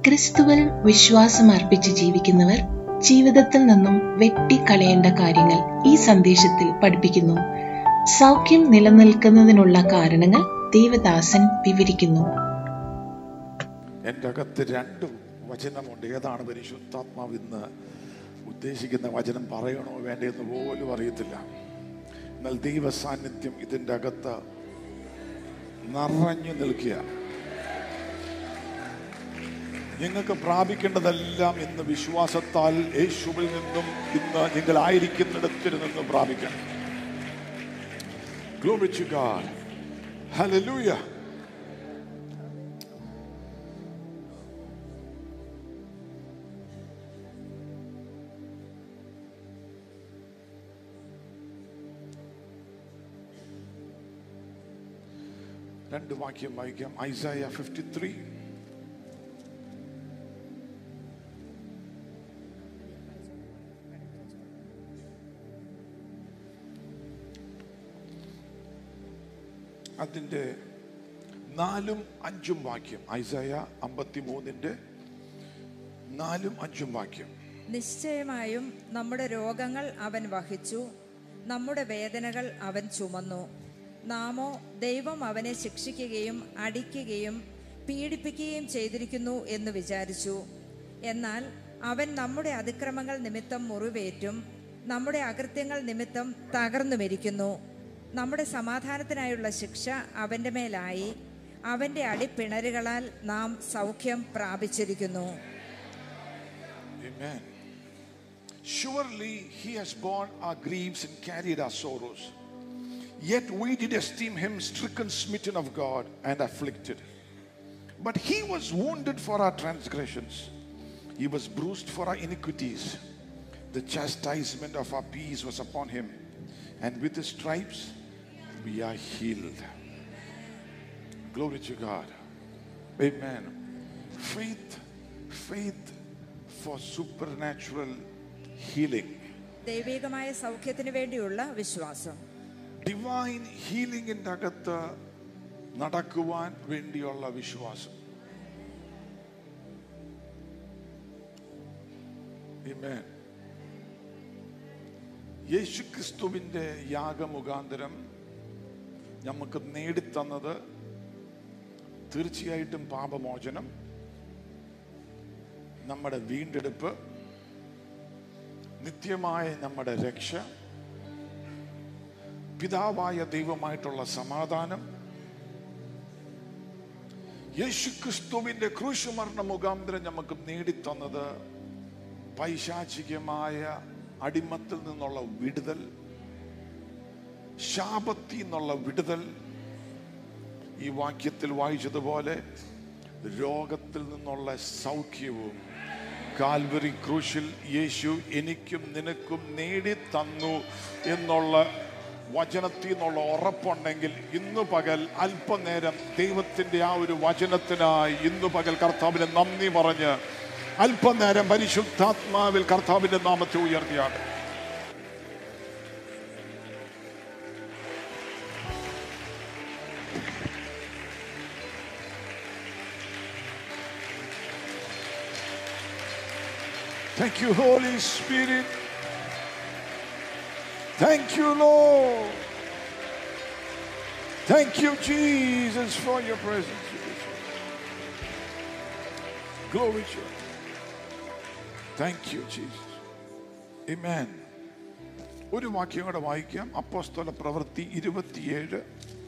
ക്രിസ്തുവിൽ വിശ്വാസം അർപ്പിച്ച് ജീവിക്കുന്നവർ ജീവിതത്തിൽ നിന്നും വെട്ടിക്കളയേണ്ട കാര്യങ്ങൾ ഈ സന്ദേശത്തിൽ പഠിപ്പിക്കുന്നു സൗഖ്യം നിലനിൽക്കുന്നതിനുള്ള കാരണങ്ങൾ ദേവദാസൻ വിവരിക്കുന്നു എൻ്റെ അകത്ത് രണ്ട് വചനമുണ്ട് ഏതാണ് പരിശുദ്ധാത്മാവ് ഇന്ന് ഉദ്ദേശിക്കുന്ന വചനം പറയണോ വേണ്ടതെന്ന് പോലും അറിയത്തില്ല എന്നാൽ ദൈവ സാന്നിധ്യം ഇതിൻ്റെ അകത്ത് നിറഞ്ഞു നിൽക്കുക നിങ്ങൾക്ക് പ്രാപിക്കേണ്ടതെല്ലാം ഇന്ന് വിശ്വാസത്താൽ യേശുവിൽ നിന്നും ഇന്ന് നിങ്ങൾ ആയിരിക്കുന്നിടത്തിൽ നിന്ന് പ്രാപിക്കണം Glory to God. Hallelujah. രണ്ട് വാക്യം വായിക്കാം ഐസായ ഫിഫ്റ്റി ത്രീ അതിൻ്റെ നാലും അഞ്ചും വാക്യം ഐസായ അമ്പത്തി മൂന്നിൻ്റെ നാലും അഞ്ചും വാക്യം നിശ്ചയമായും നമ്മുടെ രോഗങ്ങൾ അവൻ വഹിച്ചു നമ്മുടെ വേദനകൾ അവൻ ചുമന്നു നാമോ ദൈവം അവനെ ശിക്ഷിക്കുകയും അടിക്കുകയും പീഡിപ്പിക്കുകയും ചെയ്തിരിക്കുന്നു എന്ന് വിചാരിച്ചു എന്നാൽ അവൻ നമ്മുടെ അതിക്രമങ്ങൾ നിമിത്തം മുറിവേറ്റും നമ്മുടെ അകൃത്യങ്ങൾ നിമിത്തം തകർന്നു മരിക്കുന്നു നമ്മുടെ സമാധാനത്തിനായുള്ള ശിക്ഷ അവൻ്റെ മേലായി അവൻ്റെ അടിപ്പിണരുകളാൽ നാം സൗഖ്യം പ്രാപിച്ചിരിക്കുന്നു Amen. Surely he has borne our griefs and carried our sorrows. Yet we did esteem him stricken, smitten of God, and afflicted. But he was wounded for our transgressions, he was bruised for our iniquities. The chastisement of our peace was upon him, and with his stripes we are healed. Glory to God. Amen. Faith, faith for supernatural healing. ദൈവികമായ സൗഖ്യത്തിന് വേണ്ടിയുള്ള വിശ്വാസം divine ഹീലിംഗിൻ്റെ അകത്ത് നടക്കുവാൻ വേണ്ടിയുള്ള വിശ്വാസം Amen. യേശുക്രിസ്തുവിൻ്റെ യാഗമുഖാന്തരം നമുക്ക് നേടിത്തന്നത് തീർച്ചയായിട്ടും പാപമോചനം നമ്മുടെ വീണ്ടെടുപ്പ് നിത്യമായ നമ്മുടെ രക്ഷ പിതാവായ ദൈവമായിട്ടുള്ള സമാധാനം യേശുക്രിസ്തുവിന്റെ ക്രൂശുമരണ മുഖാന്തരം നമുക്ക് നേടിത്തന്നത് പൈശാചികമായ അടിമത്തിൽ നിന്നുള്ള വിടുതൽ ശാപത്തിൽ നിന്നുള്ള വിടുതൽ ഈ വാക്യത്തിൽ വായിച്ചതുപോലെ രോഗത്തിൽ നിന്നുള്ള സൗഖ്യവും കാൽവറി ക്രൂശിൽ യേശു എനിക്കും നിനക്കും നേടി തന്നു എന്നുള്ള വചനത്തിൽ നിന്നുള്ള ഉറപ്പുണ്ടെങ്കിൽ ഇന്നു പകൽ അല്പനേരം ദൈവത്തിന്റെ ആ ഒരു വചനത്തിനായി ഇന്നു പകൽ കർത്താവിന് നന്ദി പറഞ്ഞ് അല്പനേരം പരിശുദ്ധാത്മാവിൽ കർത്താവിന്റെ നാമത്തെ ഉയർത്തിയാണ് Thank you, Holy Spirit. Thank you, Lord. Thank you, Jesus, for your presence. Glory to you. Thank you, Jesus. Amen. ഒരു വാക്യം കൂടെ വായിക്കാം അപ്പോസ്തല പ്രവൃത്തി ഇരുപത്തിയേഴ്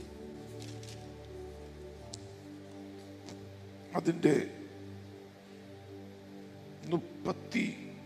അതിൻ്റെ മുപ്പത്തി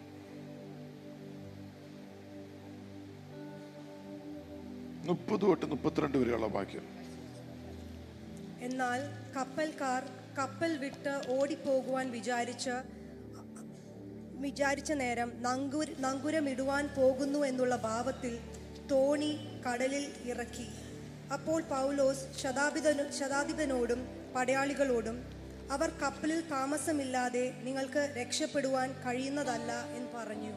മുപ്പത് തൊട്ട് മുപ്പത്തിരണ്ട് വരെയുള്ള വാക്യം എന്നാൽ കപ്പൽക്കാർ കപ്പൽ വിട്ട് ഓടിപ്പോകുവാൻ വിചാരിച്ച് വിചാരിച്ച നേരം നങ്കുര നങ്കുരമിടുവാൻ പോകുന്നു എന്നുള്ള ഭാവത്തിൽ തോണി കടലിൽ ഇറക്കി അപ്പോൾ പൗലോസ് ശതാധിപനു ശതാധിപനോടും പടയാളികളോടും അവർ കപ്പലിൽ താമസമില്ലാതെ നിങ്ങൾക്ക് രക്ഷപ്പെടുവാൻ കഴിയുന്നതല്ല എന്ന് പറഞ്ഞു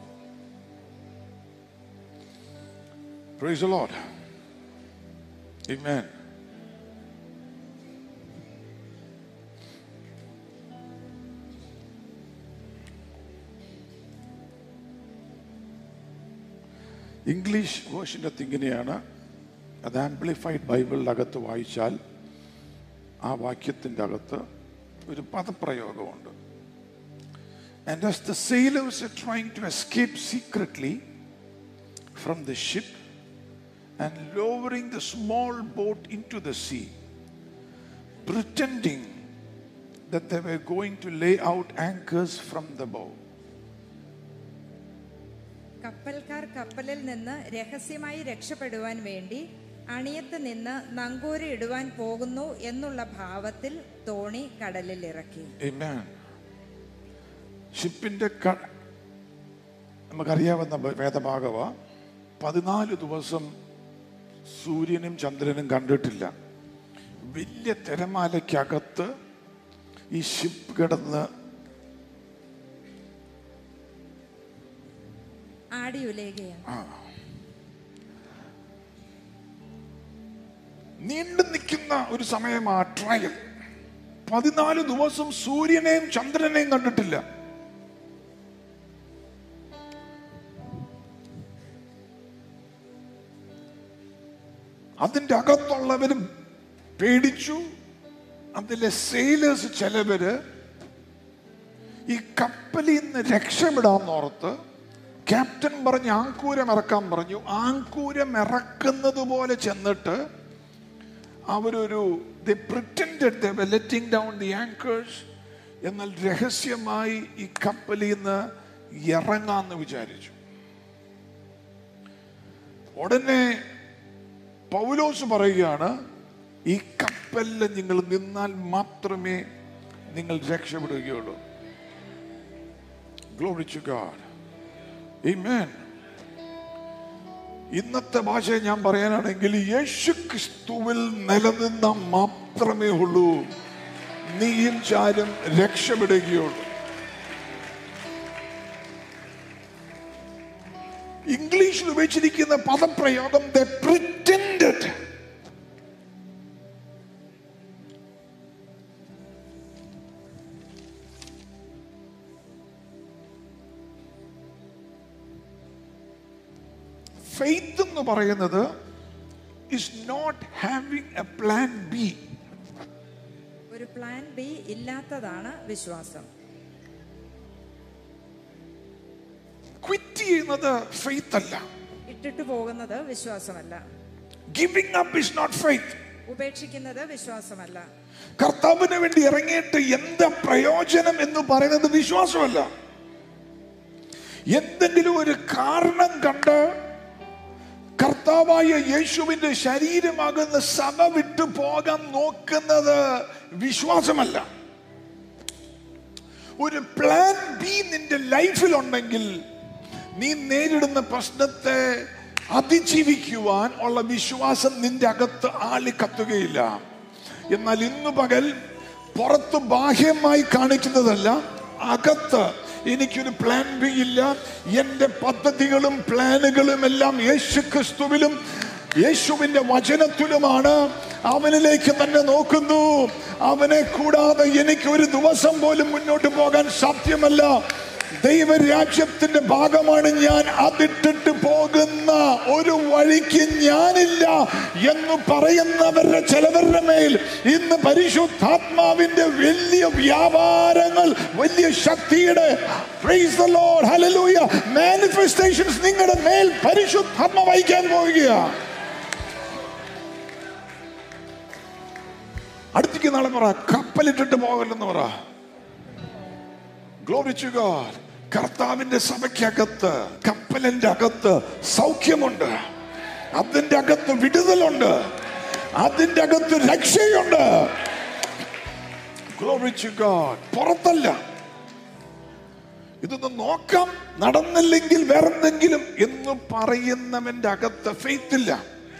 Praise the Lord. Amen. English വേർഷൻ്റെ അകത്ത് ഇങ്ങനെയാണ് അത് ആംപ്ലിഫൈഡ് ബൈബിളിൻ്റെ അകത്ത് വായിച്ചാൽ ആ വാക്യത്തിൻ്റെ അകത്ത് ഒരു പദപ്രയോഗമുണ്ട് And as the sailors are trying to escape secretly from the ship and lowering the small boat into the sea, pretending that they were going to lay out anchors from the bow. കപ്പൽക്കാർ കപ്പലിൽ നിന്ന് രഹസ്യമായി രക്ഷപ്പെടുവാൻ വേണ്ടി അണിയത്ത് നിന്ന് നങ്കൂര ഇടുവാൻ പോകുന്നു എന്നുള്ള ഭാവത്തിൽ തോണി കടലിൽ ഇറക്കി Amen. ഷിപ്പിന്റെ ക- നമുക്കറിയാവുന്ന ഭ- വേദഭാഗവ പതിനാല് ദിവസം സൂര്യനും ചന്ദ്രനും കണ്ടിട്ടില്ല വലിയ തിരമാലയ്ക്കകത്ത് ഈ ഷിപ്പ് കിടന്ന് ആടിയുലേകയാണ് നീണ്ടു നിൽക്കുന്ന ഒരു സമയമാ ട്രയൽ പതിനാല് ദിവസം സൂര്യനെയും ചന്ദ്രനെയും കണ്ടിട്ടില്ല അതിന്റെ അകത്തുള്ളവരും പേടിച്ചു അതിലെ സെയിലേഴ്സ് ചിലവര് ഈ കപ്പലിൽ നിന്ന് രക്ഷപ്പെടാന്നോർത്ത് ക്യാപ്റ്റൻ പറഞ്ഞു ആങ്കൂരം ഇറക്കാൻ പറഞ്ഞു ആങ്കൂരം ഇറക്കുന്നത് പോലെ ചെന്നിട്ട് അവരൊരു the pretended the letting down the anchors എന്നാൽ രഹസ്യമായി ഈ കപ്പലിൽ നിന്ന് ഇറങ്ങാന്ന് വിചാരിച്ചു ഉടനെ പൗലോസ് പറയുകയാണ് ഈ കപ്പലിൽ നിങ്ങൾ നിന്നാൽ മാത്രമേ നിങ്ങൾ രക്ഷപ്പെടുകയുള്ളൂ Glory to God. Amen. ഇന്നത്തെ ഭാഷ ഞാൻ പറയാനാണെങ്കിൽ യേശു ക്രിസ്തുവിൽ നിലനിന്ന മാത്രമേ ഉള്ളൂ നീയും ചാരും രക്ഷപ്പെടുകയുള്ളൂ ഇംഗ്ലീഷിൽ ഉപയോഗിച്ചിരിക്കുന്ന പദപ്രയോഗം ദ പ്രിറ്റൻഡഡ് ഫെയ്ത്ത് എന്ന് പറയുന്നത് is not having a plan B ഒരു പ്ലാൻ ബി ഇല്ലാത്തതാണ് വിശ്വാസം ക്വിറ്റ് ചെയ്യുന്നത് ഫെയ്ത്ത് അല്ല ഇട്ടിട്ട് പോകുന്നത് വിശ്വാസമല്ല giving up is not faith ഉപേക്ഷിക്കുന്നത് വിശ്വാസമല്ല കർത്താവിന് വേണ്ടി ഇറങ്ങിയിട്ട് എന്താ പ്രയോജനം എന്ന് പറയുന്നത് വിശ്വാസമല്ല എന്തെങ്കിലും ഒരു കാരണം കണ്ട് കർത്താവായ യേശുവിന്റെ ശരീരമാകുന്ന സഭ വിട്ടു പോകാൻ നോക്കുന്നത് വിശ്വാസമല്ല ഒരു പ്ലാൻ ബി നിന്റെ ലൈഫിൽ ഉണ്ടെങ്കിൽ നീ നേരിടുന്ന പ്രശ്നത്തെ അതിജീവിക്കുവാൻ ഉള്ള വിശ്വാസം നിന്റെ അകത്ത് ആളി കത്തുകയില്ല എന്നാൽ ഇന്ന് പകൽ പുറത്ത് ബാഹ്യമായി കാണിക്കുന്നതല്ല അകത്ത് എനിക്കൊരു പ്ലാൻ ബി ഇല്ല എന്റെ പദ്ധതികളും പ്ലാനുകളും എല്ലാം യേശു ക്രിസ്തുവിലും യേശുവിന്റെ വചനത്തിലുമാണ് അവനിലേക്ക് തന്നെ നോക്കുന്നു അവനെ കൂടാതെ എനിക്ക് ഒരു ദിവസം പോലും മുന്നോട്ട് പോകാൻ സാധ്യമല്ല ദൈവരാജ്യത്തിന്റെ ഭാഗമാണ് ഞാൻ അതിട്ടിട്ട് പോകുന്ന ഒരു വഴിക്ക് ഞാനില്ല എന്ന് പറയുന്നവരുടെ ചിലവരുടെ മേൽ ഇന്ന് പരിശുദ്ധാത്മാവിന്റെ വലിയ വ്യാപാരങ്ങൾ വലിയ ശക്തിയുടെ മാനിഫെസ്റ്റേഷൻസ് നിങ്ങളുടെ മേൽ പരിശുദ്ധാത്മ വഹിക്കാൻ പോവുകയാണ് അടുത്തേക്ക് നാളെ പറ കപ്പലിട്ടിട്ട് പോകല്ലെന്ന് പറ ഗ്ലോറി ടു ഗോഡ് കർത്താവിന്റെ സഭയ്ക്കകത്ത് കപ്പലിന്റെ അകത്ത് സൗഖ്യമുണ്ട് അതിന്റെ അകത്ത് വിടുതലുണ്ട് അതിന്റെ അകത്ത് രക്ഷയുണ്ട് ഗ്ലോറി ടു ഗോഡ് പുറത്തല്ല ഇതൊന്ന് നോക്കാം നടന്നില്ലെങ്കിൽ വേറെന്തെങ്കിലും എന്ന് പറയുന്നവന്റെ അകത്ത് ഫെയ്ത്ത് ഇല്ല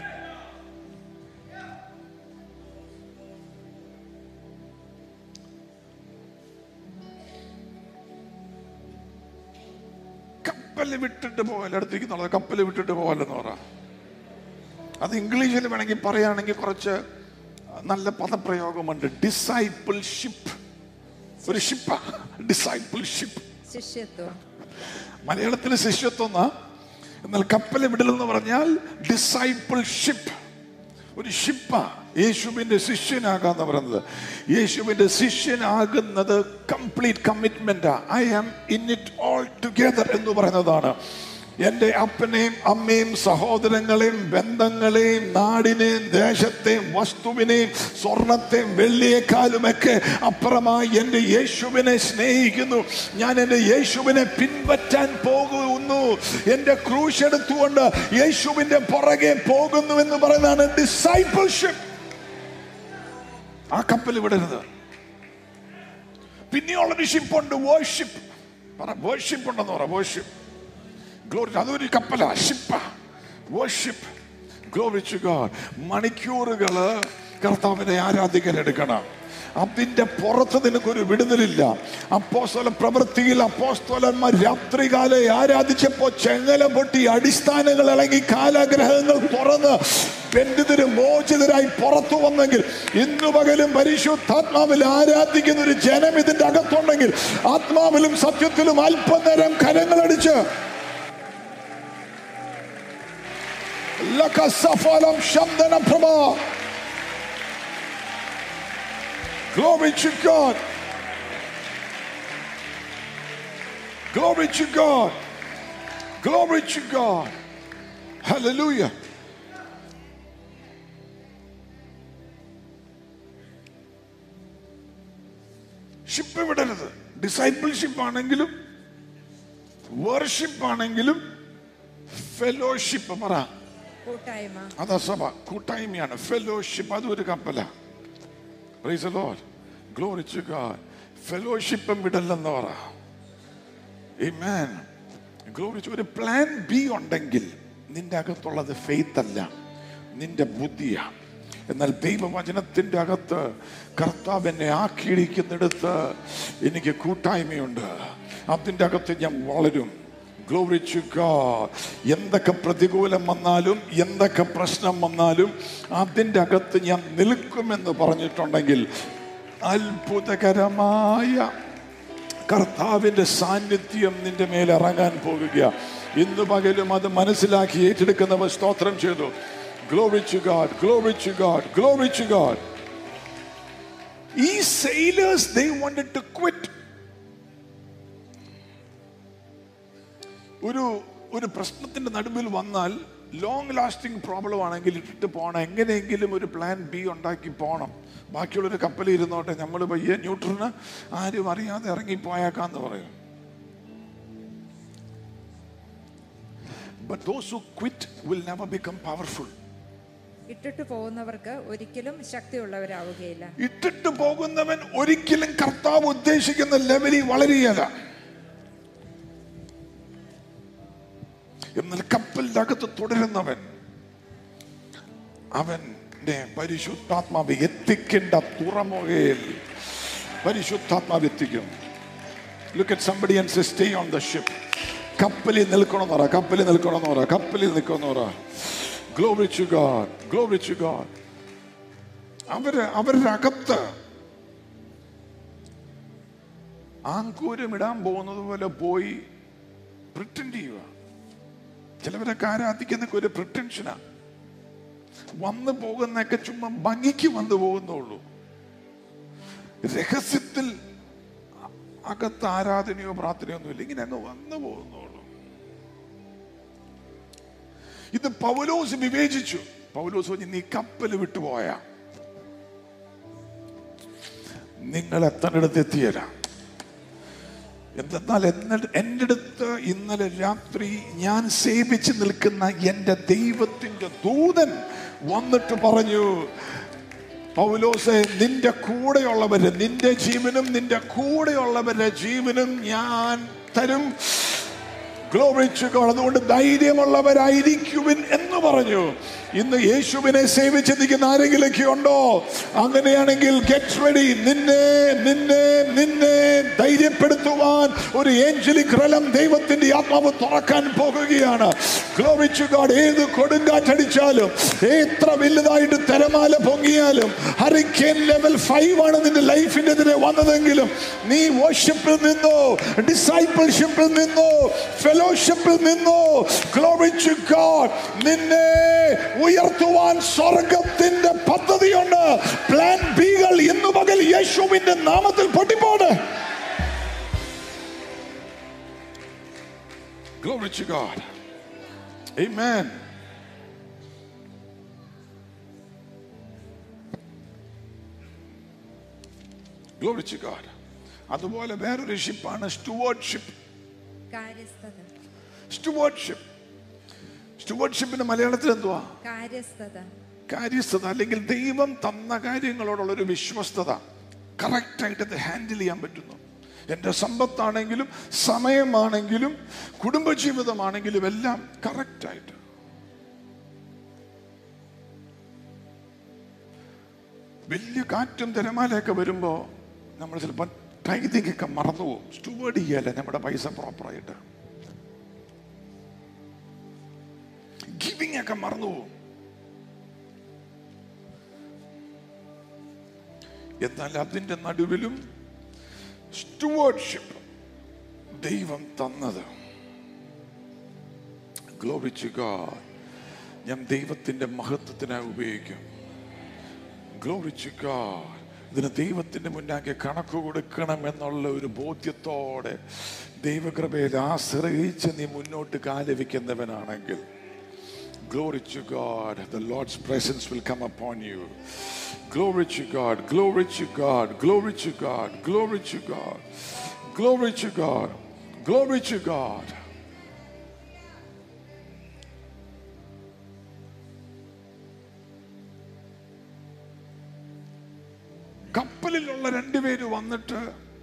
കപ്പൽ വിട്ടിട്ട് പോകല്ല അടുത്തേക്ക് നടന്നത് കപ്പൽ വിട്ടിട്ട് പോകല്ലെന്ന് പറ അത് ഇംഗ്ലീഷിൽ വേണമെങ്കിൽ പറയുകയാണെങ്കിൽ കുറച്ച് നല്ല പദപ്രയോഗമുണ്ട് ഡിസൈപ്പിൾഷിപ്പ് ഒരു ഷിപ്പാ ഡിസൈപ്പിൾഷിപ്പ് ശിഷ്യത്വം മലയാളത്തിൽ ശിഷ്യത്വം എന്നാ എന്നാൽ കപ്പൽ വിടൽ എന്ന് പറഞ്ഞാൽ ഡിസൈപ്പിൾഷിപ്പ് ഒരു ഷിപ്പ യേശുവിന്റെ ശിഷ്യനാകാന്ന് പറയുന്നത് യേശുവിന്റെ ശിഷ്യനാകുന്നത് complete commitment I am in it all together എന്ന് പറയുന്നതാണ് എൻ്റെ അപ്പനെയും അമ്മയും സഹോദരങ്ങളെയും ബന്ധങ്ങളെയും നാടിനെയും ദേശത്തെയും വസ്തുവിനെയും സ്വർണത്തെയും വെള്ളിയേക്കാളുമൊക്കെ അപ്പുറമായി എൻ്റെ യേശുവിനെ സ്നേഹിക്കുന്നു ഞാൻ എൻ്റെ യേശുവിനെ പിൻപറ്റാൻ പോകുന്നു എൻ്റെ ക്രൂശ് എടുത്തുകൊണ്ട് യേശുവിൻ്റെ പുറകെ പോകുന്നു എന്ന് പറയുന്നതാണ് ഡിസൈപ്പിൾഷിപ്പ് ആ കപ്പൽ വിടരുത് പിന്നെയുള്ളൊരു ഷിപ്പുണ്ട് വേർഷിപ്പ് പറ വേർഷിപ്പ് ഉണ്ടെന്ന് പറ വേർഷിപ്പ് ഗ്ലോറി അതൊരു കപ്പലാ ഷിപ്പാ വേർഷിപ്പ് ഗ്ലോറി ടു ഗോഡ് മണിക്കൂറുകള് കർത്താവിനെ ആരാധിക്കാൻ എടുക്കണം അതിന്റെ പുറത്ത് നിനക്കൊരു വിടുതലില്ല അപ്പോസ്തല പ്രവൃത്തിയിൽ അപ്പോസ്തോലന്മാർ രാത്രികാലെ ആരാധിച്ചപ്പോ ചെങ്ങല പൊട്ടി അടിസ്ഥാനങ്ങൾ ഇളകി കാലാഗ്രഹങ്ങൾ തുറന്ന് ബന്ധിതര് മോചിതരായി പുറത്തു വന്നെങ്കിൽ ഇന്നു പകലും പരിശുദ്ധാത്മാവിൽ ആരാധിക്കുന്ന ഒരു ജനം ഇതിന്റെ അകത്തുണ്ടെങ്കിൽ ആത്മാവിലും സത്യത്തിലും അല്പനേരം കരങ്ങളടിച്ച് ലക്കസഫലം ശബ്ദന പ്രഭ Glory to God. Glory to God. Glory to God. Hallelujah. Ship വിടരുത് ഡിസൈപ്പിൾഷിപ്പ് ആണെങ്കിലും വർഷിപ്പ് ആണെങ്കിലും ഫെലോഷിപ്പ് പറ കൂട്ടായ്മ അതാ സഭ കൂട്ടായ്മയാണ് ഫെലോഷിപ്പ് അതും ഒരു കപ്പല praise Lord glory to God ഫെലോഷിപ്പും വിടല്ലെന്ന് പറ Amen. ഗ്ലോറി ഒരു പ്ലാൻ ബി ഉണ്ടെങ്കിൽ നിന്റെ അകത്തുള്ളത് ഫെയ്ത്ത് അല്ല നിന്റെ ബുദ്ധിയാ എന്നാൽ ദൈവവചനത്തിന്റെ അകത്ത് കർത്താവ് എന്നെ ആക്കിയിരിക്കുന്നിടത്ത് എനിക്ക് കൂട്ടായ്മയുണ്ട് അതിൻ്റെ അകത്ത് ഞാൻ വളരും ഗ്ലോറി ടു ഗോഡ് എന്തൊക്കെ പ്രതികൂലം വന്നാലും എന്തൊക്കെ പ്രശ്നം വന്നാലും അതിൻ്റെ അകത്ത് ഞാൻ നിൽക്കുമെന്ന് പറഞ്ഞിട്ടുണ്ടെങ്കിൽ അത്ഭുതകരമായ കർത്താവിന്റെ സാന്നിധ്യം നിന്റെ മേൽ ഇറങ്ങാൻ പോകുക ഇന്ന് പകലും അത് മനസ്സിലാക്കി ഏറ്റെടുക്കുന്നവർ സ്തോത്രം ചെയ്തു glory to God glory to God glory to God ഈ sailors they wanted to quit ഒരു ഒരു പ്രശ്നത്തിന്റെ നടുവിൽ വന്നാൽ ലോങ് ലാസ്റ്റിംഗ് പ്രോബ്ലം ആണെങ്കിൽ ഇട്ടിട്ട് പോകണം എങ്ങനെയെങ്കിലും ഒരു പ്ലാൻ ബി ഉണ്ടാക്കി പോകണം ബാക്കിയുള്ളൊരു കപ്പലിൽ ഇരുന്നോട്ടെ നമ്മൾ പയ്യെ ന്യൂട്രന് ആരും അറിയാതെ ഇറങ്ങിപ്പോയേക്കാന്ന് പറയും But those who quit will never become powerful. ഇട്ടിട്ട് പോകുന്നവർക്ക് ഒരിക്കലും ശക്തിയുള്ളവരാവുകയില്ല ഇട്ടിട്ട് പോകുന്നവൻ ഒരിക്കലും കർത്താവ് ഉദ്ദേശിക്കുന്ന ലെവലിൽ വളരുകയല്ല എന്നാൽ കപ്പലിന്റെ അകത്ത് തുടരുന്നവൻ അവന്റെ പരിശുദ്ധാത്മാവ് എത്തിക്കേണ്ട തുറമുഖയിൽ പരിശുദ്ധാത്മാവ് എത്തിക്കും look at somebody and say stay on the ship കപ്പലിൽ നിൽക്കണമെന്ന് പറ കപ്പലിൽ നിൽക്കണമെന്ന് പറ കപ്പലിൽ നിൽക്കണമെന്ന് പറ glory to God glory to God അവര് അവരുടെ അകത്ത് ആങ്കൂരം ഇടാൻ പോകുന്നത് പോലെ പോയി പ്രിറ്റൻഡ് ചെയ്യുക ചിലവരൊക്കെ ആരാധിക്കുന്നൊക്കെ ഒരു പ്രിട്ടൻഷനാ വന്നു പോകുന്നൊക്കെ ചുമ്മാ ഭംഗിക്ക് വന്നു പോകുന്നുള്ളൂ രഹസ്യത്തിൽ അകത്ത് ആരാധനയോ പ്രാർത്ഥനയോ ഒന്നുമില്ല ഇങ്ങനെ അങ്ങ് വന്നു പോകുന്നുള്ളൂ ഇത് പൗലോസ് വിവേചിച്ചു പൗലോസ് പറഞ്ഞു നീ കപ്പൽ വിട്ടുപോയ നിങ്ങൾ എത്തേണ്ടിടത്ത് എത്തിയല്ല എന്തെന്നാൽ എന്നിട്ട് എൻ്റെ അടുത്ത് ഇന്നലെ രാത്രി ഞാൻ സേവിച്ച് നിൽക്കുന്ന എൻ്റെ ദൈവത്തിൻ്റെ ദൂതൻ വന്നിട്ട് പറഞ്ഞു പൗലോസെ നിന്റെ കൂടെയുള്ളവര് നിന്റെ ജീവനും നിന്റെ കൂടെയുള്ളവരുടെ ജീവനും ഞാൻ തരും Glory to God. അതുകൊണ്ട് ധൈര്യമുള്ളവരായിരിക്കുവിൻ എന്ന് പറഞ്ഞു ഇന്ന് യേശുവിനെ സേവിച്ച് നിൽക്കുന്ന ആരെങ്കിലൊക്കെ ഉണ്ടോ അങ്ങനെയാണെങ്കിൽ ഗെറ്റ് റെഡി നിന്നെ നിന്നെ നിന്നെ ധൈര്യപ്പെടുത്തുവാൻ ഒരു ഏഞ്ചലിക് റലം ദൈവത്തിന്റെ ആത്മാവ് തുറക്കാൻ പോകുകയാണ് Glory to God. ഏത് കൊടുങ്കാറ്റടിച്ചാലും എത്ര വലുതായിട്ട് തിരമാല പൊങ്ങിയാലും ഹറിക്കേൻ ലെവൽ ഫൈവ് ആണ് നിന്റെ ലൈഫിനെതിരെ വന്നതെങ്കിലും നീ വർഷിപ്പിൽ നിന്നോ ഡിസൈപ്പിൾഷിപ്പിൽ നിന്നോ ഫെലോഷിപ്പിൽ നിന്നോ Glory to God. നിന്നെ ഉയർത്തുവാൻ സ്വർഗത്തിന്റെ പദ്ധതിയുണ്ട് പ്ലാൻ ബികൾ ഇന്നു പകൽ യേശുവിന്റെ നാമത്തിൽ പൊട്ടിപ്പോട് Glory to God. Amen. Glory to God. അതുപോലെ വേറൊരു ഷിപ്പാണ് സ്റ്റുവേർഡ്ഷിപ്പ് കാര്യസ്ഥത സ്റ്റുവേർഡ്ഷിപ്പ് സ്റ്റുവേർഡ്ഷിപ്പിന്റെ മലയാളത്തിൽ എന്തുവാ കാര്യസ്ഥത കാര്യസ്ഥത അല്ലെങ്കിൽ ദൈവം തന്ന കാര്യങ്ങളോടുള്ള ഒരു വിശ്വസ്തത കറക്റ്റായിട്ട് അത് ഹാൻഡിൽ ചെയ്യാൻ പറ്റുന്നു എൻ്റെ സമ്പത്താണെങ്കിലും സമയമാണെങ്കിലും കുടുംബജീവിതമാണെങ്കിലും എല്ലാം കറക്റ്റായിട്ട് വലിയ കാറ്റും തിരമാലയൊക്കെ വരുമ്പോൾ നമ്മൾ ചിലപ്പോൾ ടൈതിങ് ഒക്കെ മറന്നുപോകും സ്റ്റുവേർഡ് ചെയ്യല്ലേ നമ്മുടെ പൈസ പ്രോപ്പറായിട്ട് ഗിവിങ് ഒക്കെ മറന്നുപോകും എന്നാൽ അതിന്റെ നടുവിലും സ്റ്റുവേർഡ്ഷിപ്പ് ദൈവം തന്നത് ഗ്ലോറിച്ച് God ഞാൻ ദൈവത്തിന്റെ മഹത്വത്തിനായി ഉപയോഗിക്കും ഗ്ലോറിച്ച് God ഇതിന് ദൈവത്തിന്റെ മുന്നാകെ കണക്ക് കൊടുക്കണം എന്നുള്ള ഒരു ബോധ്യത്തോടെ ദൈവകൃപയിൽ ആശ്രയിച്ച് നീ മുന്നോട്ട് കാലവിക്കുന്നവനാണെങ്കിൽ Glory to God. The Lord's presence will come upon you. Glory to God. Glory to God. Glory to God. Glory to God. Glory to God. Glory to God. കപ്പലിലുള്ള രണ്ടുപേര് വന്നിട്ട്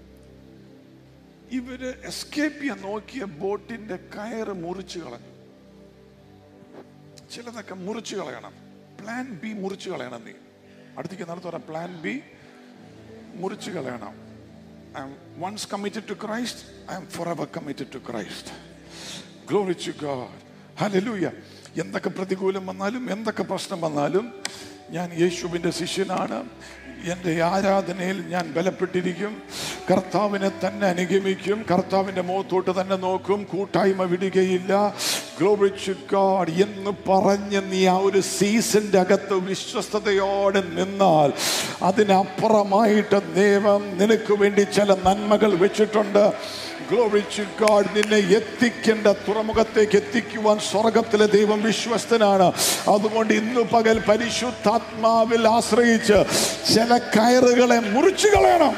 ഇവര് എസ്കേപ്പ് ചെയ്യാൻ നോക്കിയ ബോട്ടിന്റെ കയറ് മുറിച്ചു കളഞ്ഞു ചിലതൊക്കെ മുറിച്ചു കളയണം പ്ലാൻ ബി മുറിച്ചു കളയണം നീ അടുത്തേക്ക് നടത്തു പറയാം പ്ലാൻ ബി മുറിച്ചു കളയണം I am once committed to Christ I am forever committed to Christ glory to God hallelujah എന്തൊക്കെ പ്രതികൂലം വന്നാലും എന്തൊക്കെ പ്രശ്നം വന്നാലും ഞാൻ യേശുവിൻ്റെ ശിഷ്യനാണ് എൻ്റെ ആരാധനയിൽ ഞാൻ ബലപ്പെട്ടിരിക്കും കർത്താവിനെ തന്നെ അനുഗമിക്കും കർത്താവിൻ്റെ മുഖത്തോട്ട് തന്നെ നോക്കും കൂട്ടായ്മ വിടുകയില്ല ഗ്ലോറി ടു ഗാഡ് എന്ന് പറഞ്ഞ് നീ ആ ഒരു സീസന്റെ അകത്ത് വിശ്വസ്തയോടെ നിന്നാൽ അതിനപ്പുറമായിട്ട് ദൈവം നിനക്ക് വേണ്ടി ചില നന്മകൾ വെച്ചിട്ടുണ്ട് ഗ്ലോറി ടു ഗാഡ് നിന്നെ എത്തിക്കേണ്ട തുറമുഖത്തേക്ക് എത്തിക്കുവാൻ സ്വർഗത്തിലെ ദൈവം വിശ്വസ്തനാണ് അതുകൊണ്ട് ഇന്ന് പകൽ പരിശുദ്ധാത്മാവിൽ ആശ്രയിച്ച് ചില കയറുകളെ മുറിച്ചു കളയണം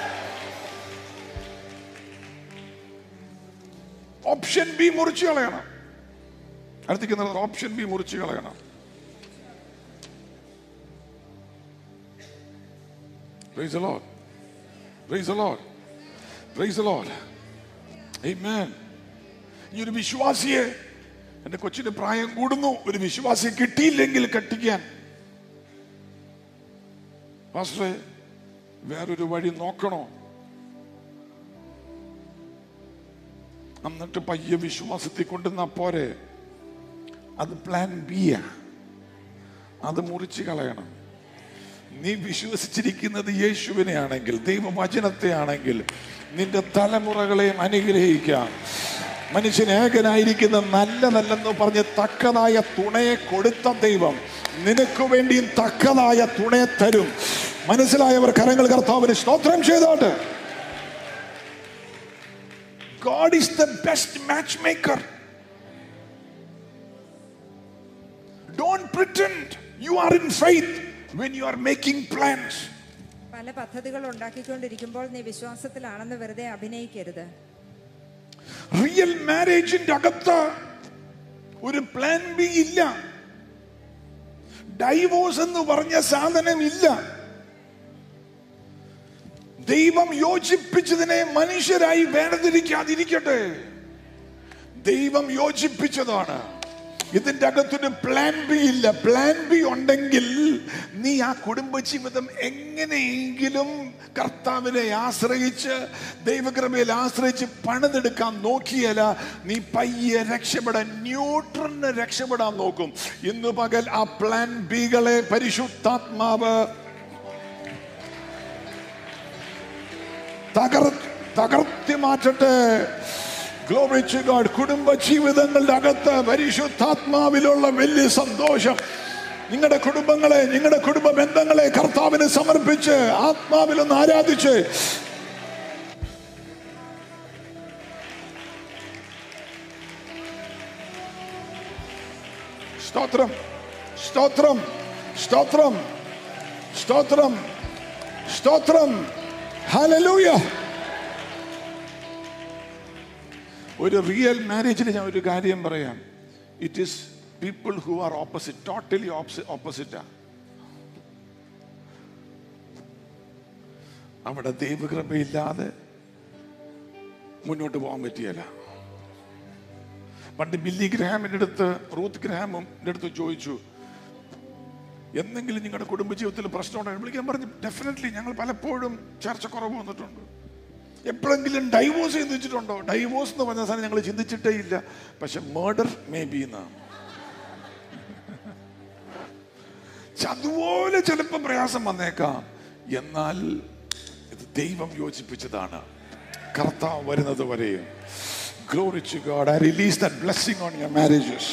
ഓപ്ഷൻ ബി മുറിച്ചു കളയണം അടുത്തേക്ക് നടന്നത് ഓപ്ഷൻ ബി മുറിച്ചു കളയണം Praise the Lord. Praise the Lord. Praise the Lord. Amen. ഈ ഒരു വിശ്വാസിയെ എന്റെ കൊച്ചിന്റെ പ്രായം കൂടുന്നു ഒരു വിശ്വാസിയെ കിട്ടിയില്ലെങ്കിൽ കട്ടിക്കാൻ പാസ്റ്ററെ വേറൊരു വഴി നോക്കണോ എന്നിട്ട് പയ്യെ വിശ്വാസത്തിൽ കൊണ്ടുവന്നാ പോരെ അത് പ്ലാൻ ബിയാ അത് മുറിച്ച് കളയണം നീ വിശ്വസിച്ചിരിക്കുന്നത് യേശുവിനെ ആണെങ്കിൽ ദൈവവചനത്തെ ആണെങ്കിൽ നിന്റെ തലമുറകളെയും അനുഗ്രഹിക്കാം മനുഷ്യൻ ഏകനായിരിക്കുന്ന നല്ലതല്ലെന്ന് പറഞ്ഞ് തക്കതായ തുണയെ കൊടുത്ത ദൈവം നിനക്ക് വേണ്ടിയും തക്കതായ തുണയെ തരും മനസ്സിലായവർ കരങ്ങൾ കർത്താവിന് സ്തോത്രം ചെയ്തോട്ട് God is the best matchmaker Don't pretend you are in faith when you are making plans. പല പദ്ധതികൾ ഉണ്ടാക്കിക്കൊണ്ടിരിക്കുമ്പോൾ നീ വിശ്വാസത്തിലാണെന്ന് വെറുതെ അഭിനയിക്കരുത് റിയൽ മാരേജിന്റെ അകത്ത് ഒരു പ്ലാൻ ബി ഇല്ല ഡൈവോഴ്സ് എന്ന് പറഞ്ഞ സാധനം ഇല്ല ദൈവം യോജിപ്പിച്ചതിനെ മനുഷ്യരായി വേർതിരിക്കാതിരിക്കട്ടെ ദൈവം യോജിപ്പിച്ചതാണ് ഇതിന്റെ അകത്തൊരു പ്ലാൻ ബി ഇല്ല പ്ലാൻ ബി ഉണ്ടെങ്കിൽ നീ ആ കുടുംബജീവിതം എങ്ങനെയെങ്കിലും കർത്താവിനെ ആശ്രയിച്ച് ദൈവകൃപയിൽ ആശ്രയിച്ച് പണിതെടുക്കാൻ നോക്കിയാല നീ പയ്യെ രക്ഷപ്പെടാൻ ന്യൂട്രന് രക്ഷപ്പെടാൻ നോക്കും ഇന്ന് പകൽ ആ പ്ലാൻ ബികളെ പരിശുദ്ധാത്മാവ് തകർ തകർത്തി മാറ്റട്ടെ Glory to God. കുടുംബ ജീവിതങ്ങളുടെ അകത്ത് പരിശുദ്ധാത്മാവിലുള്ള വലിയ സന്തോഷം നിങ്ങളുടെ കുടുംബങ്ങളെ നിങ്ങളുടെ കുടുംബ ബന്ധങ്ങളെ കർത്താവിന് സമർപ്പിച്ച് ആത്മാവിലൊന്ന് ആരാധിച്ച് സ്തോത്രം സ്തോത്രം സ്തോത്രം സ്തോത്രം സ്തോത്രം ഹല്ലേലൂയ ഒരു റിയൽ മാരേജിൽ ഞാൻ ഒരു കാര്യം പറയാം it is people who are opposite totally ഓപ്പോസിറ്റാ അവിടെ ദൈവകൃപയില്ലാതെ മുന്നോട്ട് പോകാൻ പറ്റിയല്ല പണ്ട് ബില്ലി ഗ്രഹാമിന്റെ അടുത്ത് റൂത്ത് ഗ്രഹാമിന്റെ അടുത്ത് ചോദിച്ചു എന്തെങ്കിലും നിങ്ങളുടെ കുടുംബജീവിതത്തിൽ പ്രശ്നമുണ്ടോ വിളിക്കാൻ പറഞ്ഞു ഡെഫിനറ്റ്ലി ഞങ്ങൾ പലപ്പോഴും ചർച്ച കുറവ് വന്നിട്ടുണ്ട് എപ്പോഴെങ്കിലും ഡൈവോഴ്സ് ചെയ്ത് വെച്ചിട്ടുണ്ടോ ഡൈവോഴ്സ് എന്ന് പറഞ്ഞ സാധനം ഞങ്ങൾ ചിന്തിച്ചിട്ടേ ഇല്ല പക്ഷെ മേർഡർ മേ ബി എന്നാണ് അതുപോലെ ചിലപ്പോൾ പ്രയാസം വന്നേക്കാം എന്നാൽ ഇത് ദൈവം യോജിപ്പിച്ചതാണ് കർത്താവ് വരുന്നത് വരെയും glory to God I release that blessing on your marriages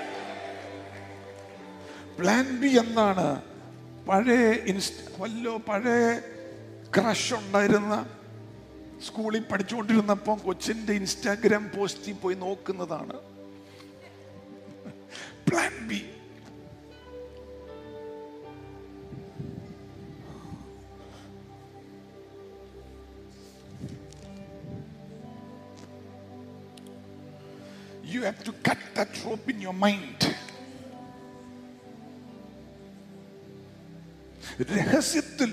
plan B എന്താണ് പഴയ ഇൻസ്റ്റ വല്ലോ പഴയ ക്രഷ് ഉണ്ടായിരുന്ന സ്കൂളിൽ പഠിച്ചുകൊണ്ടിരുന്നപ്പോൾ കൊച്ചിന്റെ ഇൻസ്റ്റാഗ്രാം പോസ്റ്റിൽ പോയി നോക്കുന്നതാണ് plan B You have to cut that rope in your mind. രഹസ്യത്തിൽ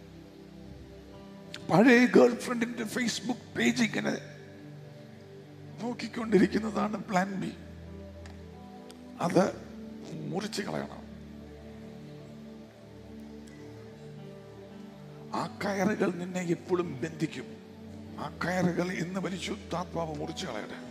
പഴയ ഗേൾ ഫ്രണ്ടിന്റെ ഫേസ്ബുക്ക് പേജ് ഇങ്ങനെ നോക്കിക്കൊണ്ടിരിക്കുന്നതാണ് പ്ലാൻ ബി അത് മുറിച്ച് കളയണം ആ കയറുകൾ നിന്നെ എപ്പോഴും ബന്ധിക്കും ആ കയറുകൾ ഇന്ന് പരിശുദ്ധാത്മാവ് മുറിച്ച് കളയട്ടെ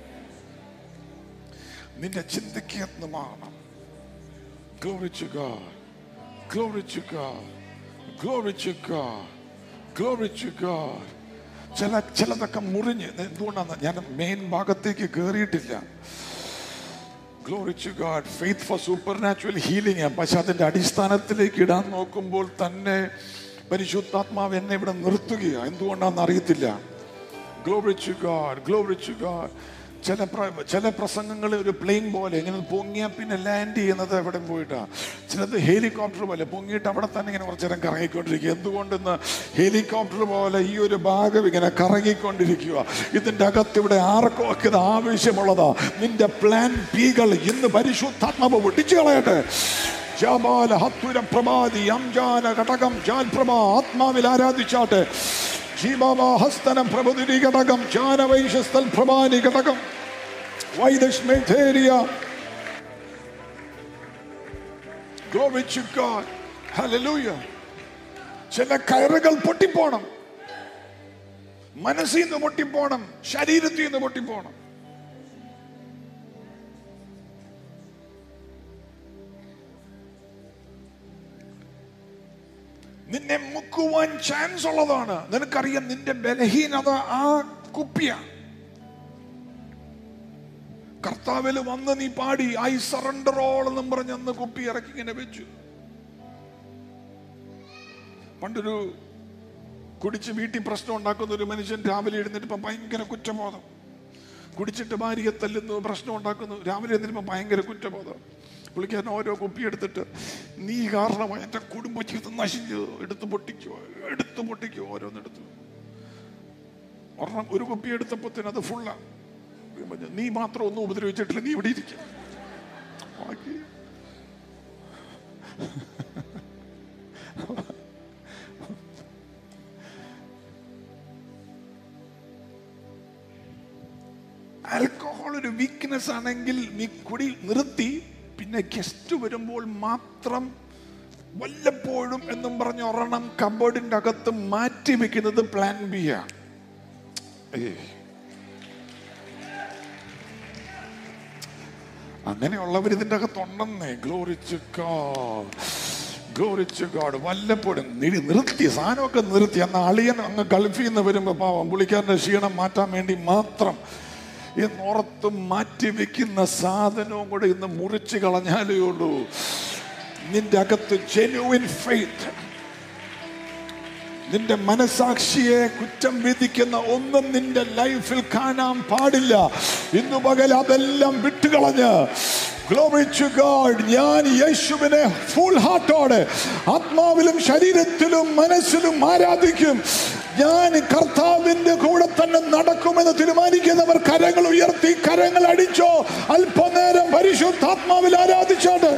നിന്റെ ചിന്തയ്ക്ക് യത്നമാകണം Glory to God. Glory to God. Glory to God. Glory to God. ചില ചിലതൊക്കെ മുറിഞ്ഞ് എന്തുകൊണ്ടാണ് ഞാൻ മെയിൻ ഭാഗത്തേക്ക് കയറിയിട്ടില്ല glory to God faith for supernatural healing പക്ഷെ അതിന്റെ അടിസ്ഥാനത്തിലേക്ക് ഇടാൻ നോക്കുമ്പോൾ തന്നെ പരിശുദ്ധാത്മാവ് എന്നെ ഇവിടെ നിർത്തുകയാണ് എന്തുകൊണ്ടാണെന്ന് അറിയത്തില്ല glory to God glory to God ചില പ്ര- ചില പ്രസംഗങ്ങൾ ഒരു പ്ലെയിൻ പോലെ ഇങ്ങനെ പൊങ്ങിയാൽ പിന്നെ ലാൻഡ് ചെയ്യുന്നത് എവിടെ പോയിട്ടാ ചിലത് ഹെലികോപ്റ്റർ പോലെ പൊങ്ങിയിട്ട് അവിടെ തന്നെ ഇങ്ങനെ കുറച്ചു നേരം കറങ്ങിക്കൊണ്ടിരിക്കുക എന്തുകൊണ്ടെന്ന് ഹെലികോപ്റ്റർ പോലെ ഈ ഒരു ഭാഗം ഇങ്ങനെ കറങ്ങിക്കൊണ്ടിരിക്കുക ഇതിന്റെ അകത്ത് ഇവിടെ ആർക്കോ ഒക്കെ ഇത് ആവശ്യമുള്ളതാ നിന്റെ പ്ലാൻ ബികൾ ഇന്ന് പരിശുദ്ധാത്മാവ് ഒട്ടിച്ചു കളയട്ടെ ജാബാല ഹത്തുര പ്രമാദി അംജാന ഘടകം ജാൽപ്രഭ ആത്മാവിൽ ആരാധിച്ചാട്ടെ ജീബാബ ഹസ്തനം പ്രഭുതിരി ഘടകം ജാനവൈശസ്ഥൽ പ്രഭാനി ഘടകം വൈദശ്മേധേരിയ Glory to God. Hallelujah. ചില കയറുകൾ പൊട്ടിപ്പോണം മനസ്സിൽ നിന്ന് പൊട്ടിപ്പോണം ശരീരത്തിൽ നിന്ന് പൊട്ടിപ്പോണം നിന്നെ മുക്കുവാൻ ചാൻസ് ഉള്ളതാണ് നിനക്കറിയാം നിന്റെ ബലഹീനത ആ കുപ്പിയ കർത്താവിൽ വന്ന് നീ പാടി ഐ സറണ്ടർ ഓൾ എന്നും പറഞ്ഞ് അന്ന് കുപ്പി ഇറക്കി ഇങ്ങനെ വെച്ചു പണ്ടൊരു കുടിച്ച് വീട്ടിൽ പ്രശ്നം ഉണ്ടാക്കുന്ന ഒരു മനുഷ്യൻ രാവിലെ എഴുന്നേറ്റ് ഇപ്പൊ ഭയങ്കര കുറ്റബോധം കുടിച്ചിട്ട് ഭാര്യയെ തല്ലുന്നു പ്രശ്നം ഉണ്ടാക്കുന്നു രാവിലെ എഴുന്നേറ്റ് ഭയങ്കര കുറ്റബോധം പുള്ളിക്കാരൻ ഓരോ കുപ്പി എടുത്തിട്ട് നീ കാരണമായി എൻ്റെ കുടുംബ ജീവിതം നശിച്ചു എടുത്ത് പൊട്ടിക്കോ എടുത്ത് പൊട്ടിക്കോ ഓരോന്നെടുത്ത് ഒരെണ്ണം ഒരു കുപ്പി എടുത്തപ്പോഴത്തേന് അത് ഫുള്ളാ നീ മാത്രം ഒന്നും ഉപദ്രവിച്ചിട്ടില്ല നീ ഇവിടെ ഇരിക്കും ബാക്കി ആൽക്കഹോൾ ഒരു വീക്ക്നെസ് ആണെങ്കിൽ നീ കുടി നിർത്തി പിന്നെ ഗസ്റ്റ് വരുമ്പോൾ മാത്രം വല്ലപ്പോഴും എന്നും പറഞ്ഞ് ഒരെണ്ണം കബോർഡിന്റെ അകത്ത് മാറ്റി വെക്കുന്നത് പ്ലാൻ ബി ആണ് ഏയ്. അങ്ങനെയുള്ളവർ ഇതിന്റെ അകത്തുണ്ടെന്നേ ഗ്ലോറിച്ച് ഗ്ലോറിച്ച് ഗാഡ് വല്ലപ്പോഴും നിടി നിർത്തി സാധനമൊക്കെ നിർത്തി അന്ന് അളിയൻ അങ്ങ് ഗൾഫിൽ നിന്ന് വരുമ്പോ പാവം പുള്ളിക്കാരന്റെ ക്ഷീണം മാറ്റാൻ വേണ്ടി മാത്രം എന്നോർത്ത് മാറ്റി വെക്കുന്ന സാധനവും കൂടെ ഇന്ന് മുറിച്ച് കളഞ്ഞാലേ ഉള്ളൂ നിന്റെ അകത്ത് ജെനുവിൻ ഫെയ്ത്ത് നിന്റെ മനസാക്ഷിയെ കുറ്റം വിധിക്കുന്ന ഒന്നും നിന്റെ ലൈഫിൽ കാണാൻ പാടില്ല ഇന്നു പകൽ അതെല്ലാം വിട്ടുകളഞ്ഞ് Glory to God. ഞാൻ യേശുവിനെ ഫുൾ ഹാർട്ടോടെ ആത്മാവിലും ശരീരത്തിലും മനസ്സിലും ആരാധിക്കും ഞാൻ കർത്താവിന്റെ കൂടെ തന്നെ നടക്കുമെന്ന് തീരുമാനിക്കുന്നവർ കരങ്ങൾ ഉയർത്തി കരങ്ങൾ അടിച്ചോ അല്പനേരം പരിശുദ്ധാത്മാവിൽ ആരാധിച്ചോട്ട്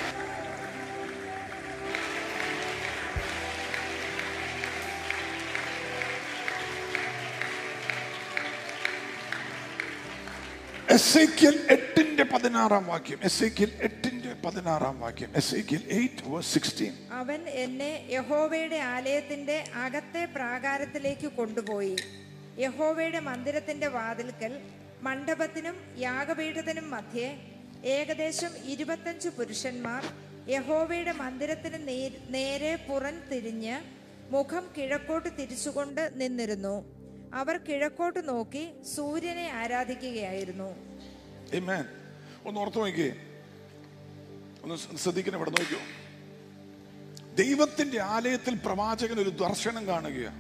എസ്ഐക്യൽ എട്ടിന്റെ പതിനാറാം വാക്യം എസ്ഐക്യൽ എട്ടിന്റെ പതിനാറാം വാക്യം എസ്ഐക്യൽ എയ്റ്റ് വേഴ്സ് സിക്സ്റ്റീൻ അവൻ എന്നെ യഹോവയുടെ ആലയത്തിന്റെ അകത്തെ പ്രാകാരത്തിലേക്ക് കൊണ്ടുപോയി യഹോവയുടെ മന്ദിരത്തിന്റെ വാതിൽക്കൽ മണ്ഡപത്തിനും യാഗപീഠത്തിനും മധ്യേ ഏകദേശം ഇരുപത്തഞ്ച് പുരുഷന്മാർ യഹോവയുടെ മന്ദിരത്തിന് നേ- നേരെ പുറൻ തിരിഞ്ഞ് മുഖം കിഴക്കോട്ട് തിരിച്ചുകൊണ്ട് നിന്നിരുന്നു അവർ കിഴക്കോട്ട് നോക്കി സൂര്യനെ ആരാധിക്കുകയായിരുന്നു Amen. ഒന്ന് ഓർത്ത് നോക്കിയേ ഒന്ന് ശ്രദ്ധിക്കണം ഇവിടെ നോക്കിയോ ദൈവത്തിന്റെ ആലയത്തിൽ പ്രവാചകൻ ഒരു ദർശനം കാണുകയാണ്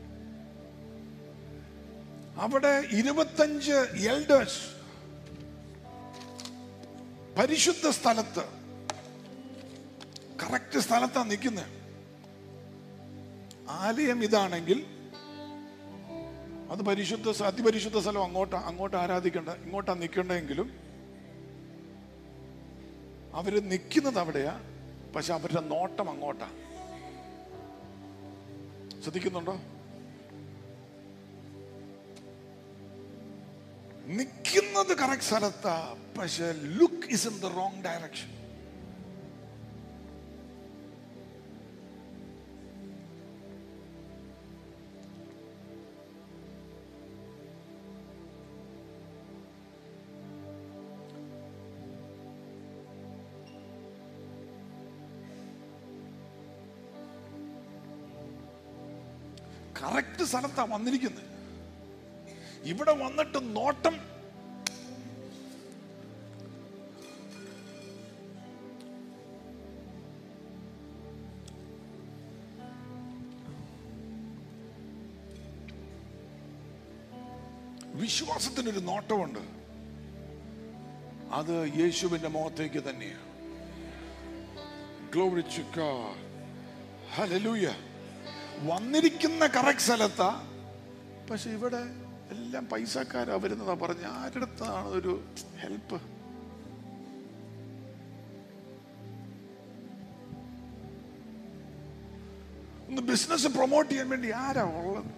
അവിടെ ഇരുപത്തഞ്ച് എൽഡേഴ്സ് പരിശുദ്ധ സ്ഥലത്ത് കറക്റ്റ് സ്ഥലത്താണ് നിൽക്കുന്നത് ആലയം ഇതാണെങ്കിൽ അത് പരിശുദ്ധ സ്ഥ- അതിപരിശുദ്ധ സ്ഥലം അങ്ങോട്ട് അങ്ങോട്ട് ആരാധിക്കണ്ട ഇങ്ങോട്ടാ നിൽക്കണ്ടെങ്കിലും അവര് നിൽക്കുന്നത് അവിടെയാ പക്ഷെ അവരുടെ നോട്ടം അങ്ങോട്ടാ ശ്രദ്ധിക്കുന്നുണ്ടോ നിൽക്കുന്നത് കറക്റ്റ് സ്ഥലത്താ പക്ഷെ look is in the wrong direction correct സ്ഥലത്താ വന്നിരിക്കുന്നത് ഇവിടെ വന്നിട്ട് നോട്ടം വിശ്വാസത്തിനൊരു നോട്ടമുണ്ട് അത് യേശുവിന്റെ മുഖത്തേക്ക് തന്നെയാണ് Glory to God. Hallelujah. വന്നിരിക്കുന്ന കറക്റ്റ് സ്ഥലത്താ പക്ഷെ ഇവിടെ എല്ലാം പൈസക്കാരാ വരുന്നതാ പറഞ്ഞ ആരുടെ ഒരു ഹെൽപ്പ് ഒന്ന് ബിസിനസ് പ്രൊമോട്ട് ചെയ്യാൻ വേണ്ടി ആരാ ഉള്ളത്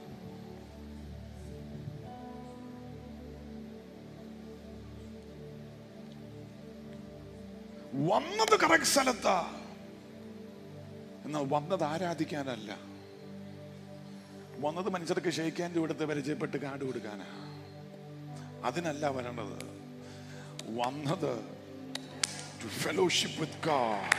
വന്നത് കറക്റ്റ് സ്ഥലത്താ എന്നാൽ വന്നത് ആരാധിക്കാനല്ല വന്നത് മനുഷ്യർക്ക് ഷെയ്ക്കാൻ കൊടുത്ത് പരിചയപ്പെട്ട് കാട് കൊടുക്കാനാ അതിനല്ല വരേണ്ടത് വന്നത് to fellowship with God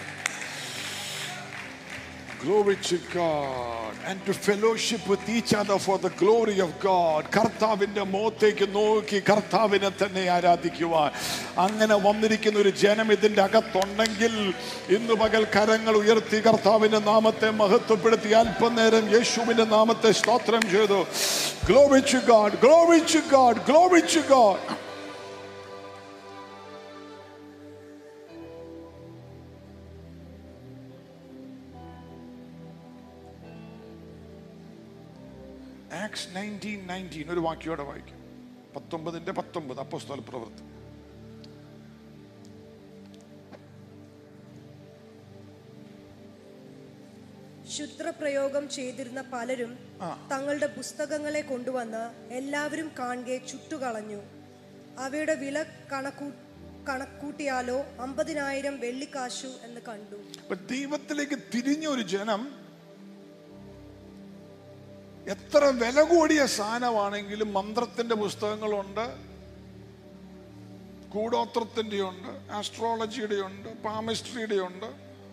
Glory to God and to fellowship with each other for the glory of God. കർത്താവിന്റെ മുഖത്തേക്ക് നോക്കി കർത്താവിനെ തന്നെ ആരാധിക്കുവാൻ അങ്ങനെ വന്നിരിക്കുന്ന ഒരു ജനം ഇതിന്റെ അകത്തുണ്ടെങ്കിൽ ഇന്ന് പകൽ കരങ്ങൾ ഉയർത്തി കർത്താവിന്റെ നാമത്തെ മഹത്വപ്പെടുത്തി അല്പനേരം യേശുവിന്റെ നാമത്തെ സ്തോത്രം ചെയ്തു Glory to God, glory to God, glory to God. Acts nineteen nineteen ഒരു വാക്യോടെ വായിക്കും പത്തൊമ്പതിന്റെ പത്തൊമ്പത് അപ്പോസ്തല പ്രവൃത്തി ക്ഷുദ്രപ്രയോഗം ചെയ്തിരുന്ന പലരും ആ. തങ്ങളുടെ പുസ്തകങ്ങളെ കൊണ്ടുവന്ന് എല്ലാവരും കാണുകെ ചുട്ടുകളഞ്ഞു അവയുടെ വില കണക്കൂ കണക്കൂട്ടിയാലോ അമ്പതിനായിരം വെള്ളിക്കാശു എന്ന് കണ്ടു അപ്പൊ ദൈവത്തിലേക്ക് തിരിഞ്ഞ ഒരു ജനം എത്ര വില കൂടിയ സാധനമാണെങ്കിലും മന്ത്രത്തിന്റെ പുസ്തകങ്ങളുണ്ട് കൂടോത്രത്തിന്റെ ഉണ്ട് ആസ്ട്രോളജിയുടെ ഉണ്ട് പാമിസ്ട്രിയുടെ ഉണ്ട്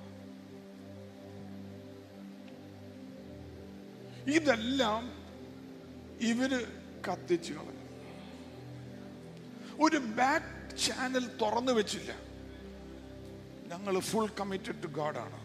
ഇതെല്ലാം ഇവര് കത്തിച്ചു കളഞ്ഞു ഒരു ബാക്ക് ചാനൽ തുറന്നു വെച്ചില്ല ഞങ്ങൾ ഫുൾ കമ്മിറ്റഡ് ടു ഗാഡ് ആണ്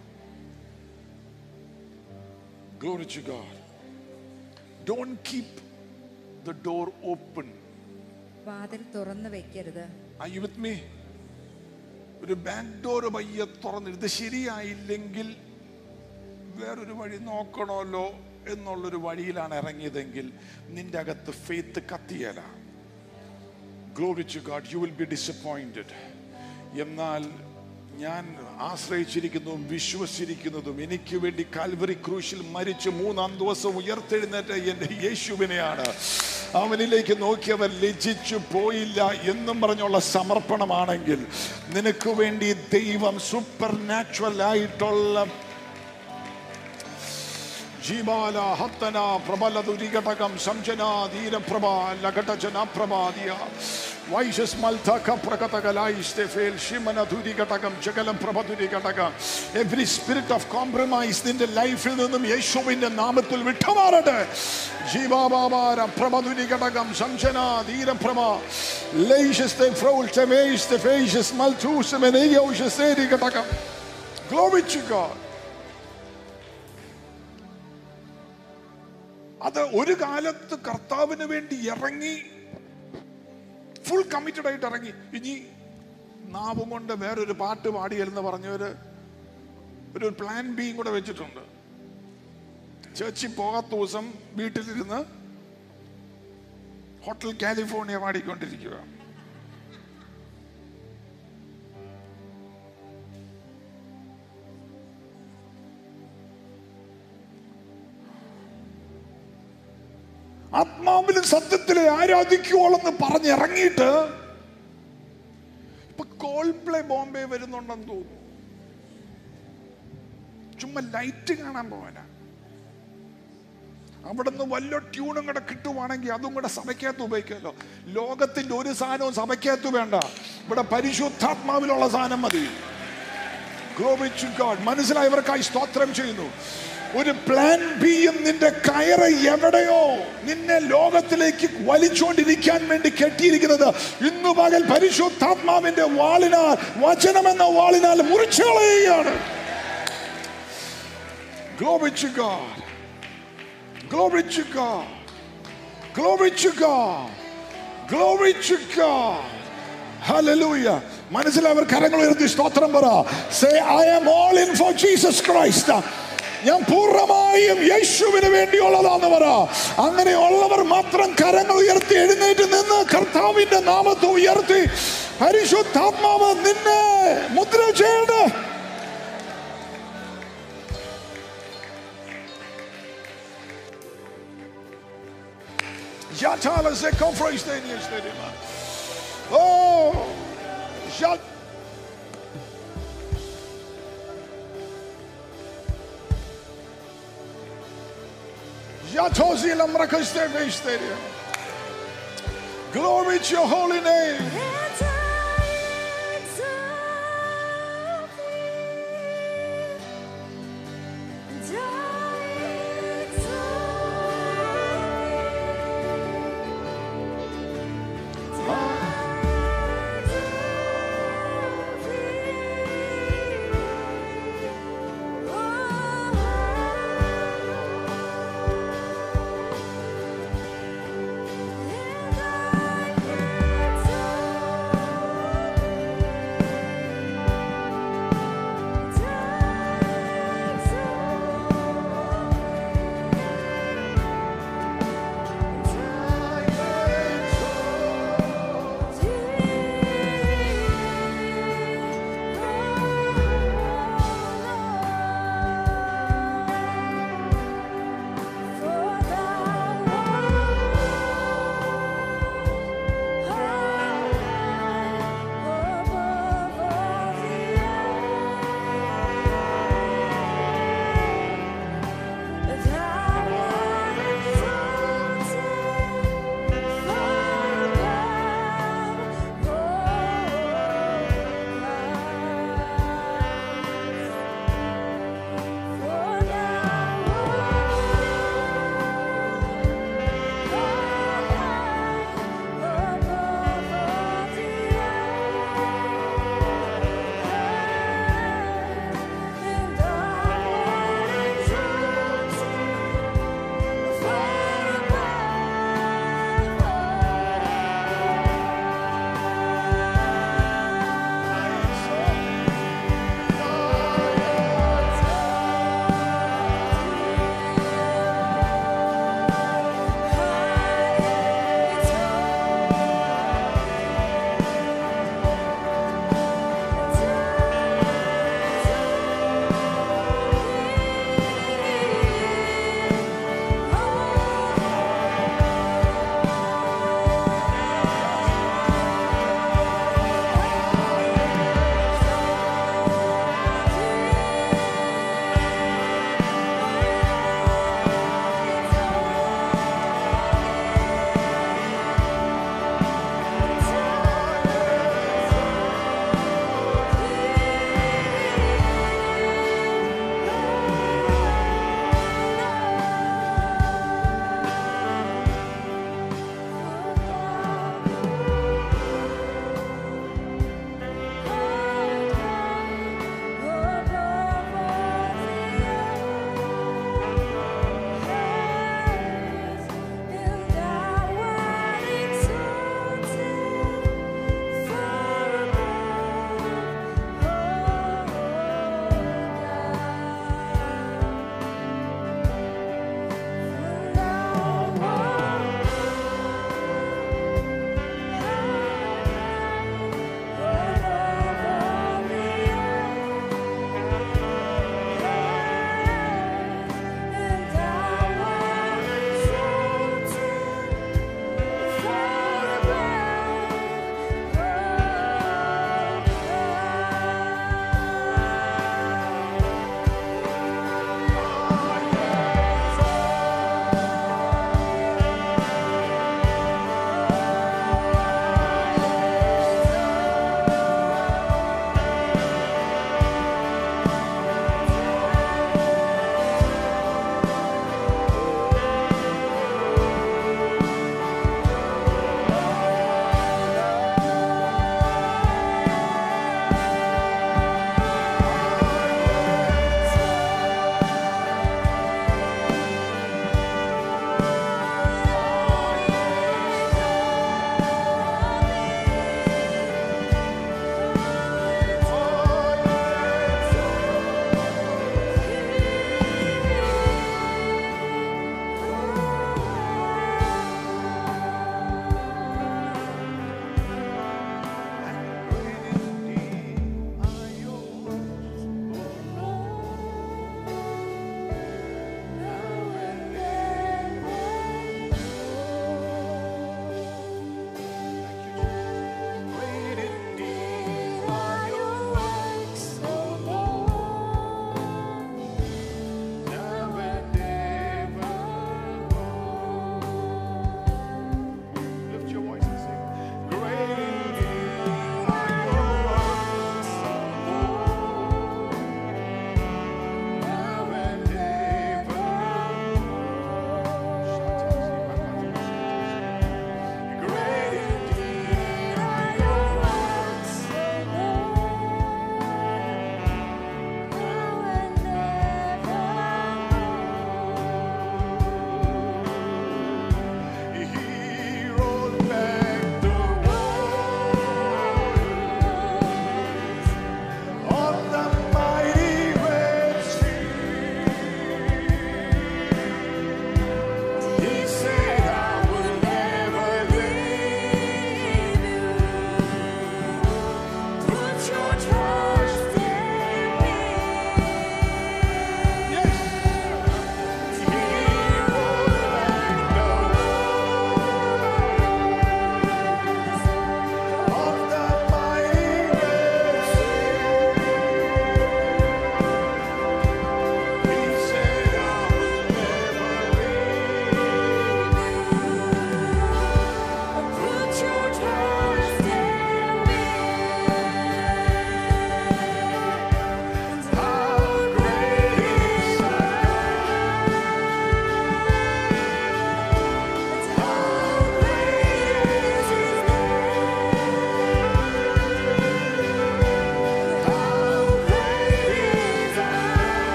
Glory to God. Don't keep the door open. വാതിൽ തുറന്നു വെക്കരുത് Are you with me? ഒരു ബാക്ക് ഡോർ പയ്യെ തുറന്ന് ഇത് ശരിയായില്ലെങ്കിൽ വേറൊരു വഴി നോക്കണമല്ലോ എന്നുള്ളൊരു വഴിയിലാണ് ഇറങ്ങിയതെങ്കിൽ നിന്റെ അകത്ത് ഫെയ്ത്ത് കത്തിയല glory to God you will be disappointed എന്നാൽ ഞാൻ ആശ്രയിച്ചിരിക്കുന്നതും വിശ്വസിച്ചിരിക്കുന്നതും എനിക്ക് വേണ്ടി കാൽവറി ക്രൂശിൽ മരിച്ച് മൂന്നാം ദിവസം ഉയർത്തെഴുന്നേറ്റ എൻ്റെ യേശുവിനെയാണ് അവനിലേക്ക് നോക്കിയവർ ലജ്ജിച്ചു പോയില്ല എന്നും പറഞ്ഞുള്ള സമർപ്പണമാണെങ്കിൽ നിനക്ക് വേണ്ടി ദൈവം സൂപ്പർ നാച്ചുറൽ ആയിട്ടുള്ള ജീവാല ഹത്തന പ്രബല ദുരിഘടകം സംജന ധീരപ്രഭ ലഘടജന പ്രഭാദിയ വൈശസ് മൽഥക പ്രകടകലായിസ്തെ ഫേൽ ശിമന ദുരിഘടകം ജഗലം പ്രഭ ദുരിഘടകം എവറി സ്പിരിറ്റ് ഓഫ് കോംപ്രമൈസ് നിന്റെ ലൈഫിൽ നിന്നും യേശുവിന്റെ നാമത്തിൽ വിട്ടുമാറട്ടെ ജീവാബാബാര പ്രഭ ദുരിഘടകം സംജന ധീരപ്രഭ ലൈശസ്തെ ഫ്രൗൾത്തെ വേസ്തെ ഫേശസ് മൽഥൂസ് മെനേയോശസ്തെ ഘടകം Glory to God. അത് ഒരു കാലത്ത് കർത്താവിന് വേണ്ടി ഇറങ്ങി ഫുൾ കമ്മിറ്റഡ് ആയിട്ട് ഇറങ്ങി ഇനി നാവും കൊണ്ട് വേറൊരു പാട്ട് പാടിയെന്ന് പറഞ്ഞവര് ഒരു പ്ലാൻ ബിയും കൂടെ വെച്ചിട്ടുണ്ട് ചേച്ചി പോകാത്ത ദിവസം വീട്ടിലിരുന്ന് ഹോട്ടൽ കാലിഫോർണിയ പാടിക്കൊണ്ടിരിക്കുക ആത്മാവിലും സത്യത്തിലെ ആരാധിക്കുവോളെന്ന് പറഞ്ഞിറങ്ങിയിട്ട് ഇപ്പൊ കോൾ പ്ലേ ബോംബെ വരുന്നുണ്ടെന്ന് തോന്നുന്നു ചുമ്മാ ലൈറ്റ് കാണാൻ പോവാനാ അവിടെ നിന്ന് വല്ല ട്യൂണും കൂടെ കിട്ടുവാണെങ്കിൽ അതും കൂടെ സഭയ്ക്കകത്ത് ഉപയോഗിക്കാമല്ലോ ലോകത്തിന്റെ ഒരു സാധനവും സഭയ്ക്കകത്ത് വേണ്ട ഇവിടെ പരിശുദ്ധാത്മാവിലുള്ള സാധനം മതി Glory to God. മനസ്സിലായവർക്കായി സ്തോത്രം ചെയ്യുന്നു ഒരു പ്ലാൻ ബിയും നിന്റെ കയറ് എവിടെയോ നിന്നെ ലോകത്തിലേക്ക് വലിച്ചുകൊണ്ടിരിക്കാൻ വേണ്ടി കെട്ടിയിരിക്കുന്നത് ഇന്നു പകൽ പരിശുദ്ധാത്മാവിന്റെ വാളിനാൽ വചനമെന്ന വാളിനാൽ മുറിച്ചു കളയുകയാണ് Glory to God. Glory to God. Glory to God. Glory to God. Hallelujah. മനസ്സിലവർ കരങ്ങൾ ഉയർത്തി സ്തോത്രം പറ say I am all in for Jesus Christ ഞാൻ പൂർണ്ണമായും യേശുവിന് വേണ്ടിയുള്ളതാന്ന് പറ അങ്ങനെയുള്ളവർ മാത്രം കരങ്ങൾ ഉയർത്തി എഴുന്നേറ്റ് നിന്ന് കർത്താവിന്റെ നാമത്തെ ഉയർത്തി പരിശുദ്ധാത്മാവ് നിന്നെ മുദ്ര ചെയ്യണേ Jatala se konfrøystenia stedima. Oh, jat. Jatosi lamrakaste vestedia. Glory to your holy name. Oh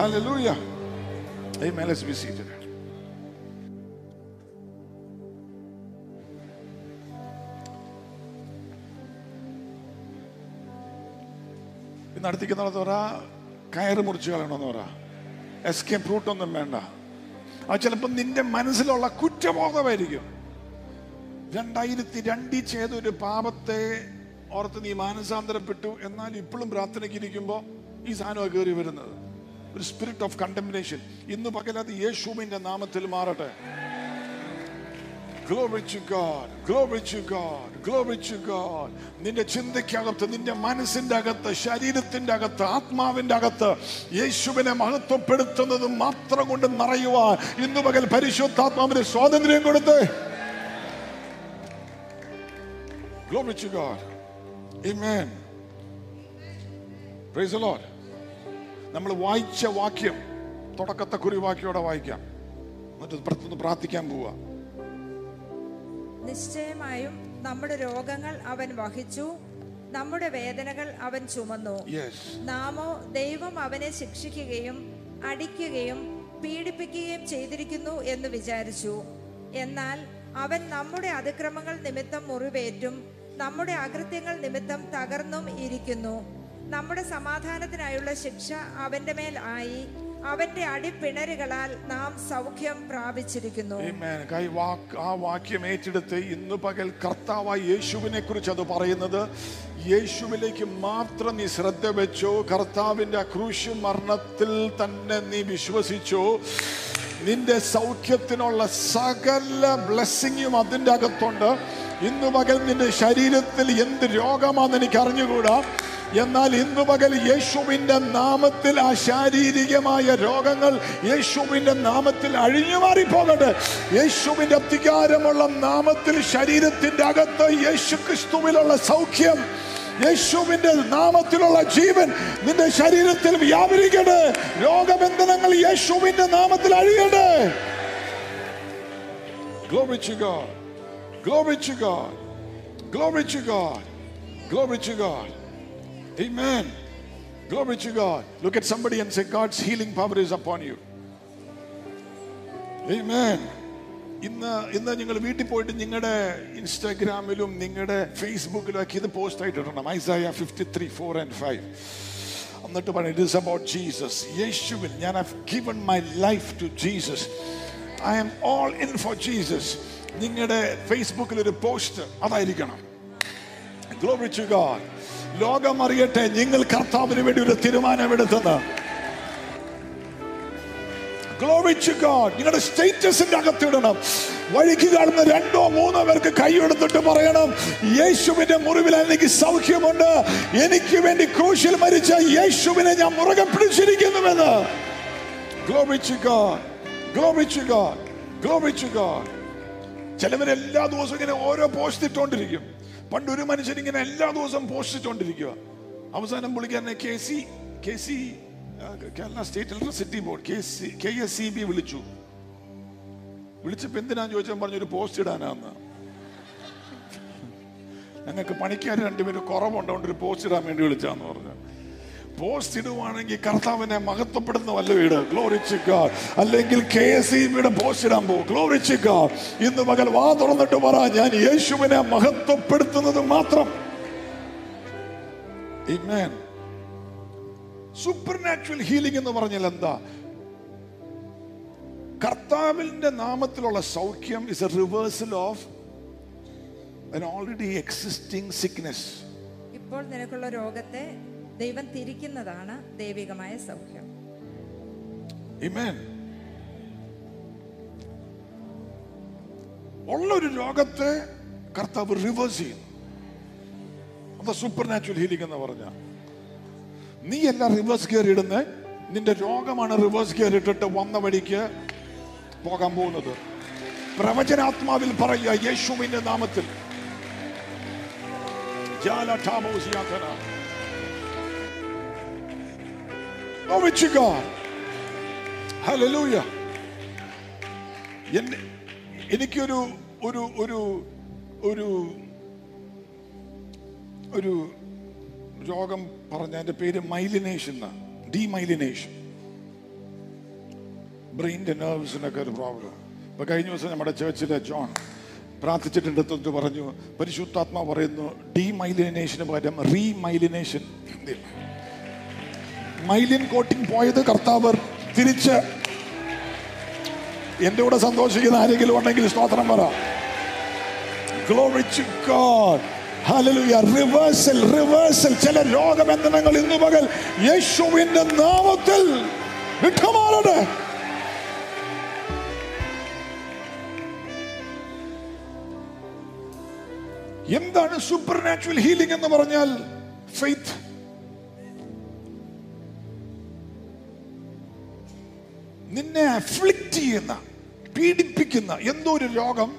Hallelujah. Amen. Let's be seated. ഇന്ന് അടുത്തേക്ക് പറ കയറ് മുറിച്ച് കളയണമെന്ന് പറ എസ്കേപ്പ് റൂട്ടൊന്നും വേണ്ട അത് ചിലപ്പോൾ നിന്റെ മനസ്സിലുള്ള കുറ്റബോധമായിരിക്കും രണ്ടായിരത്തി രണ്ടിൽ ചെയ്ത ഒരു പാപത്തെ ഓർത്ത് നീ മാനസാന്തരപ്പെട്ടു എന്നാൽ ഇപ്പോഴും പ്രാർത്ഥനയ്ക്ക് ഇരിക്കുമ്പോൾ ഈ സാധനം കയറി വരുന്നത് ഒരു സ്പിരിറ്റ് ഓഫ് കണ്ടംനേഷൻ ഇന്ന് പകലത് യേശുവിന്റെ നാമത്തിൽ മാറട്ടെ Glory to God, glory to God, glory to God. നിന്റെ ചിന്തയ്ക്കകത്ത് നിന്റെ മനസ്സിന്റെ അകത്ത് ശരീരത്തിന്റെ അകത്ത് ആത്മാവിന്റെ അകത്ത് യേശുവിനെ മഹത്വപ്പെടുത്തുന്നത് മാത്രം കൊണ്ട് നിറയുവാൻ ഇന്ന് പകൽ പരിശുദ്ധാത്മാവിന് സ്വാതന്ത്ര്യം കൊടുത്ത് Glory to God. Amen. Praise the Lord. നമ്മൾ വായിച്ച വാക്യം തുടക്കത്തെ കുറിവാക്യോടെ വായിക്കാം എന്നിട്ട് പുറത്തുനിന്ന് പ്രാർത്ഥിക്കാൻ പോവുക നിശ്ചയമായും നമ്മുടെ രോഗങ്ങൾ അവൻ വഹിച്ചു നമ്മുടെ വേദനകൾ അവൻ ചുമന്നു യെസ് നാമോ ദൈവം അവനെ ശിക്ഷിക്കുകയും അടിക്കുകയും പീഡിപ്പിക്കുകയും ചെയ്തിരിക്കുന്നു എന്ന് വിചാരിച്ചു എന്നാൽ അവൻ നമ്മുടെ അതിക്രമങ്ങൾ നിമിത്തം മുറിവേറ്റും നമ്മുടെ അകൃത്യങ്ങൾ നിമിത്തം തകർന്നും ഇരിക്കുന്നു നമ്മുടെ സമാധാനത്തിനായുള്ള ശിക്ഷ അവന്റെ മേൽ ആയി അവന്റെ അടിപ്പിണരുകളാൽ നാം സൗഖ്യം പ്രാപിച്ചിരിക്കുന്നു Amen. കൈ വാക്ക് ആ വാക്യം ഏറ്റെടുത്ത് ഇന്ന് പകൽ കർത്താവായ യേശുവിനെ കുറിച്ച് അത് പറയുന്നത് യേശുവിലേക്ക് മാത്രം നീ ശ്രദ്ധ വെച്ചോ കർത്താവിന്റെ ആ ക്രൂശ് മരണത്തിൽ തന്നെ നീ വിശ്വസിച്ചോ നിന്റെ സൗഖ്യത്തിനുള്ള സകല ബ്ലെസ്സിങ്ങും അതിൻ്റെ അകത്തുണ്ട് ഇന്ന് പകൽ നിന്റെ ശരീരത്തിൽ എന്ത് രോഗമാണെന്ന് എനിക്ക് അറിഞ്ഞുകൂടാ എന്നാൽ ഇന്ന് പകൽ യേശുവിന്റെ നാമത്തിൽ ആ ശാരീരികമായ രോഗങ്ങൾ യേശുവിന്റെ നാമത്തിൽ അഴിഞ്ഞു മാറിപ്പോകട്ടെ യേശുവിന്റെ അധികാരമുള്ള നാമത്തിൽ ശരീരത്തിന്റെ അകത്ത് യേശു ക്രിസ്തുവിലുള്ള സൗഖ്യം യേശുവിന്റെ നാമത്തിലുള്ള ജീവൻ നിന്റെ ശരീരത്തിൽ വ്യാപരിക്കട്ടെ രോഗബന്ധനങ്ങൾ യേശുവിന്റെ നാമത്തിൽ അഴിയട്ടെ Glory to God. Glory to God. Glory to God. Glory to God. Amen. Glory to God. Look at somebody and say, God's healing power is upon you. Amen. ഇന്ന് ഇന്ന് നിങ്ങൾ വീട്ടിൽ പോയിട്ട് നിങ്ങളുടെ ഇൻസ്റ്റാഗ്രാമിലും നിങ്ങളുടെ ഫേസ്ബുക്കിലും ഒക്കെ ഇത് പോസ്റ്റ് ആയിട്ട് ഇടണം Isaiah fifty three four and five എന്നിട്ട് പറഞ്ഞു ഇറ്റ് ഇസ് അബൌട്ട് ജീസസ് യേശുവിൽ ഞാൻ have given my life to Jesus I am all in for Jesus നിങ്ങളുടെ ഫേസ്ബുക്കിൽ ഒരു പോസ്റ്റ് അതായിരിക്കണം Glory to God. ലോകം അറിയട്ടെ നിങ്ങൾ കർത്താവിന് വേണ്ടി ഒരു തീരുമാനമെടുത്തെന്ന് Glory to God. നിങ്ങളുടെ സ്റ്റേറ്റസിന്റെ അകത്തിടണം വഴിക്ക് കാണുന്ന രണ്ടോ മൂന്നോ പേർക്ക് കൈയെടുത്തിട്ട് പറയണം യേശുവിന്റെ മുറിവിൽ എനിക്ക് സൗഖ്യമുണ്ട് എനിക്ക് വേണ്ടി ക്രൂശിൽ മരിച്ച യേശുവിനെ ഞാൻ മുറുകെ പിടിച്ചിരിക്കുന്നുവെന്ന് Glory to God. Glory to God. Glory to God. ചിലവർ എല്ലാ ദിവസവും ഇങ്ങനെ ഓരോ പോസ്റ്റ് ഇട്ടോണ്ടിരിക്കും പണ്ട് ഒരു മനുഷ്യൻ ഇങ്ങനെ എല്ലാ ദിവസവും പോസ്റ്റ് ഇട്ടോണ്ടിരിക്കുക അവസാനം പുള്ളിക്കാരനെ K C K C Kerala state electricity board K C K S C B വിളിച്ചു വിളിച്ചപ്പോ എന്തിനാന്ന് ചോദിച്ചാൽ പറഞ്ഞു ഒരു പോസ്റ്റ് ഇടാനാന്ന് ഞങ്ങൾക്ക് പണിക്കാർ രണ്ടുപേരും കുറവുണ്ടോണ്ട് ഒരു പോസ്റ്റ് ഇടാൻ വേണ്ടി വിളിച്ചാന്ന് പറഞ്ഞു പോസ്റ്റ് ഇടുവാണെങ്കിൽ കർത്താവിനെ മഹത്വപ്പെടുന്ന വല്ല വീട് ഗ്ലോറിച്ച് ഗാഡ് അല്ലെങ്കിൽ കെ എസ് ഇ ബിയുടെ പോസ്റ്റ് ഇടാൻ പോകും ഗ്ലോറിച്ച് ഗാഡ് ഇന്ന് മകൾ വാ തുറന്നിട്ട് പറ ഞാൻ യേശുവിനെ മഹത്വപ്പെടുത്തുന്നത് മാത്രം സൂപ്പർ നാച്ചുറൽ ഹീലിംഗ് എന്ന് പറഞ്ഞാൽ എന്താ കർത്താവിന്റെ നാമത്തിലുള്ള സൗഖ്യം is a reversal of an already existing sickness ഇപ്പോൾ നിനക്കുള്ള രോഗത്തെ ദൈവം തിരിക്കുന്നതാണ് ദൈവികമായ സൗഖ്യം Amen. ഉള്ള ഒരു രോഗത്തെ കർത്താവ് റിവേഴ്സ് ചെയ്യുന്നു അതാ സൂപ്പർ നാച്ചുറൽ ഹീലിംഗ് എന്ന് പറഞ്ഞ നീ എല്ലാം റിവേഴ്സ് ഗിയർ ഇടുന്നേ നിന്റെ രോഗമാണ് റിവേഴ്സ് ഗിയർ ഇട്ടിട്ട് വന്ന വഴിക്ക് പോകാൻ പോകുന്നത് പ്രവചനാത്മാവിൽ പറയുക യേശുവിന്റെ നാമത്തിൽ ജാലഠാമോസിയാതന. Glory to God. Hallelujah. എന്നെ എനിക്കൊരു ഒരു ഒരു ഒരു ഒരു രോഗം പറഞ്ഞ എൻ്റെ പേര് മൈലിനേഷൻ ഡീമൈലിനേഷൻ ബ്രെയിൻ്റെ നെർവ്സിനൊക്കെ ഒരു പ്രോബ്ലം ഇപ്പൊ കഴിഞ്ഞ ദിവസം നമ്മുടെ ചേർച്ചിലെ ജോൺ പ്രാർത്ഥിച്ചിട്ടുണ്ട് തൊട്ട് പറഞ്ഞു പരിശുദ്ധാത്മാ പറയുന്നു ഡീമൈലിനേഷന് പകരം റീമൈലിനേഷൻ മൈലിൻ കോട്ടിംഗ് പോയത് കർത്താവ് തിരിച്ച് എന്റെ കൂടെ സന്തോഷിക്കുന്ന ആരെങ്കിലും ഉണ്ടെങ്കിൽ സ്തോത്രം പറ Glory to God. Hallelujah. Reversal, reversal. ചില രോഗബന്ധനങ്ങൾ ഇന്നു പകൽ യേശുവിന്റെ നാമത്തിൽ വിട്ടുമാറട്ടെ എന്താണ് സൂപ്പർ നാച്ചുറൽ ഹീലിംഗ് എന്ന് പറഞ്ഞാൽ ഫെയ്ത്ത് നിന്നെ അഫ്ലിക്റ്റ് ചെയ്യുന്ന പീഡിപ്പിക്കുന്ന എന്തോ ഒരു രോഗം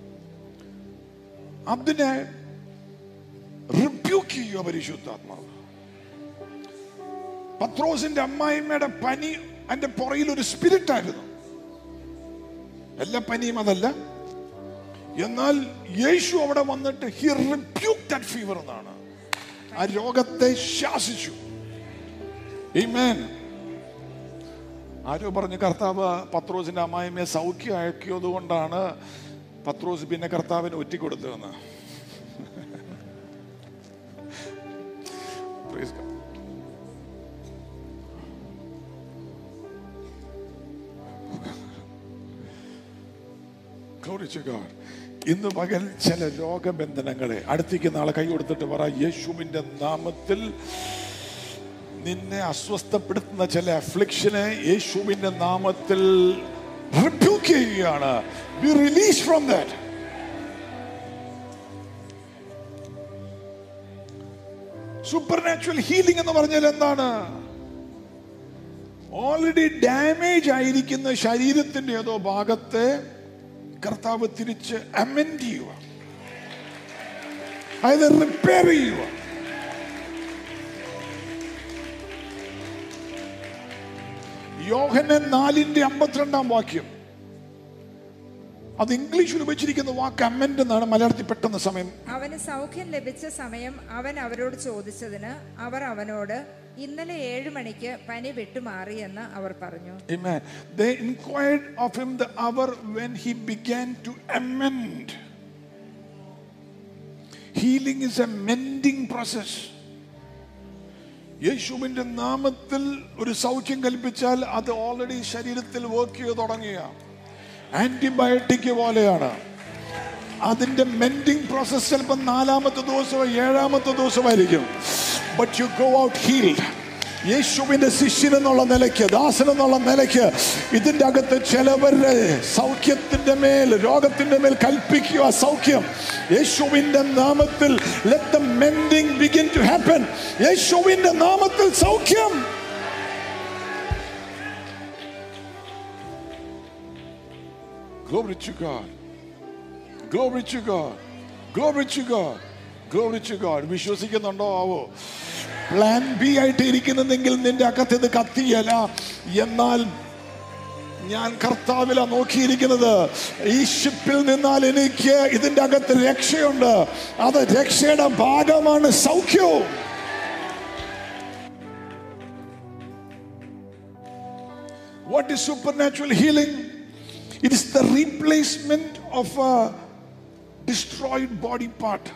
അതിനെ റിബ്യൂക്ക് ചെയ്യുക പരിശുദ്ധാത്മാവ് പത്രോസിന്റെ അമ്മായിമ്മയുടെ പനി അതിന്റെ പുറയിൽ ഒരു സ്പിരിറ്റ് ആയിരുന്നു എല്ലാ പനിയും അതല്ല എന്നാൽ യേശു അവിടെ വന്നിട്ട് ഹി റിബ്യൂക്ക് ദാറ്റ് ഫീവർ എന്നാണ് ആ രോഗത്തെ ശാസിച്ചു Amen. ആരോ പറഞ്ഞു കർത്താവ് പത്രോസിന്റെ അമ്മായിമ്മയെ സൗഖ്യമാക്കിയത് കൊണ്ടാണ് പത്രോസ് പിന്നെ കർത്താവിന് ഒറ്റിക്കൊടുത്തതെന്ന് Praise God. Glory to God. ഇന്ന് പകൽ ചില രോഗബന്ധനങ്ങളെ അടുത്തേക്ക് നാളെ കൈ കൊടുത്തിട്ട് പറ യേശുവിന്റെ നാമത്തിൽ നിന്നെ അസ്വസ്ഥപ്പെടുത്തുന്ന ചില അഫ്ലിക്ഷനെ യേശുവിന്റെ നാമത്തിൽ റിബ്യൂക്ക് ചെയ്യുകയാണ് be release from that supernatural healing എന്ന് പറഞ്ഞാൽ എന്താണ് ഓൾറെഡി ഡാമേജ് ആയിരിക്കുന്ന ശരീരത്തിന്റെ ഏതോ ഭാഗത്തെ കർത്താവ് തിരിച്ച് അമെൻഡ് ചെയ്യുക അതായത് റിപ്പയർ ചെയ്യുക യോഹനൻ നാലിന്റെ അമ്പത്തിരണ്ടാം വാക്യം അത് ഇംഗ്ലീഷിൽ ഉപയോഗിച്ചിരിക്കുന്ന വാക്ക് അമെൻഡ് എന്നാണ് മലയാളത്തിൽ പെട്ടെന്ന് സമയം അവന് സൗഖ്യം ലഭിച്ച സമയം അവൻ അവരോട് ചോദിച്ചതിന് അവർ അവനോട് ഇന്നലെ ഏഴു മണിക്ക് പനി വിട്ടുമാറിയെന്ന് അവർ പറഞ്ഞു Amen. They inquired of him the hour when he began to amend. Healing is a mending process. യേശുവിന്റെ നാമത്തിൽ ഒരു സൗഖ്യം കൽപ്പിച്ചാൽ അത് ഓൾറെഡി ശരീരത്തിൽ വർക്ക് ചെയ്ത് തുടങ്ങിയ ആന്റിബയോട്ടിക് പോലെയാണ് അതിന്റെ മെൻഡിങ് പ്രോസസ് ചിലപ്പോൾ നാലാമത്തെ ദിവസമോ ഏഴാമത്തെ ദിവസമായിരിക്കും but you go out healed യേശുവിന്റെ ശിഷ്യൻ എന്നുള്ള നിലയ്ക്ക് ദാസൻ എന്നുള്ള നിലയ്ക്ക് ഇതിന്റെ അകത്ത് ചിലവരുടെ സൗഖ്യത്തിന്റെ മേൽ രോഗത്തിന്റെ മേൽ കൽപ്പിക്കുക സൗഖ്യം യേശുവിന്റെ നാമത്തിൽ let the mending begin to happen യേശുവിന്റെ നാമത്തിൽ സൗഖ്യം Glory to God. Glory to God. Glory to God. Glory to God. വിശ്വസിക്കുന്നുണ്ടോ ആവോ പ്ലാൻ ബി ആയിട്ട് ഇരിക്കുന്നെങ്കിൽ നിന്റെ അകത്ത് ഇത് കത്തിയല്ല എന്നാൽ ഞാൻ കർത്താവില നോക്കിയിരിക്കുന്നത് ഈ ഷിപ്പിൽ നിന്നാൽ എനിക്ക് ഇതിന്റെ അകത്ത് രക്ഷയുണ്ട് അത് രക്ഷയുടെ ഭാഗമാണ് സൗഖ്യവും What is supernatural healing? It is the replacement of a destroyed body part.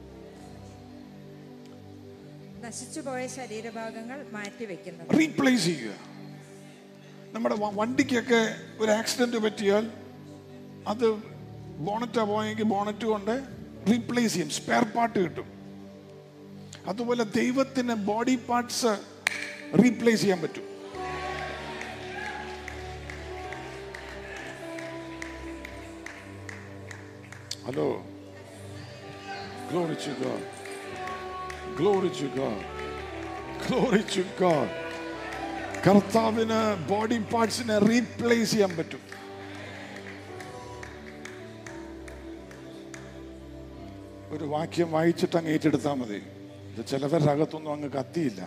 നശിച്ചുപോയ ശരീരഭാഗങ്ങൾ മാറ്റിവെക്കുന്നത് റീപ്ലേസ് ചെയ്യുക നമ്മുടെ വ- വണ്ടിക്കൊക്കെ ഒരു ആക്സിഡന്റ് പറ്റിയാൽ അത് ബോണറ്റാ പോയെങ്കിൽ ബോണറ്റ് കൊണ്ട് റീപ്ലേസ് ചെയ്യും സ്പെയർ പാർട്ട് കിട്ടും അതുപോലെ ദൈവത്തിന് ബോഡി പാർട്സ് റീപ്ലേസ് ചെയ്യാൻ പറ്റും hello Glory to God. Glory to God. Glory to God. കർത്താവിന് ബോഡി പാർട്സിനെ റീപ്ലേസ് ചെയ്യാൻ പറ്റും ഒരു വാക്യം വായിച്ചിട്ട് അങ്ങ് ഏറ്റെടുത്താൽ മതി ഇത് ചിലവരുടെ അകത്തൊന്നും അങ്ങ് കത്തിയില്ല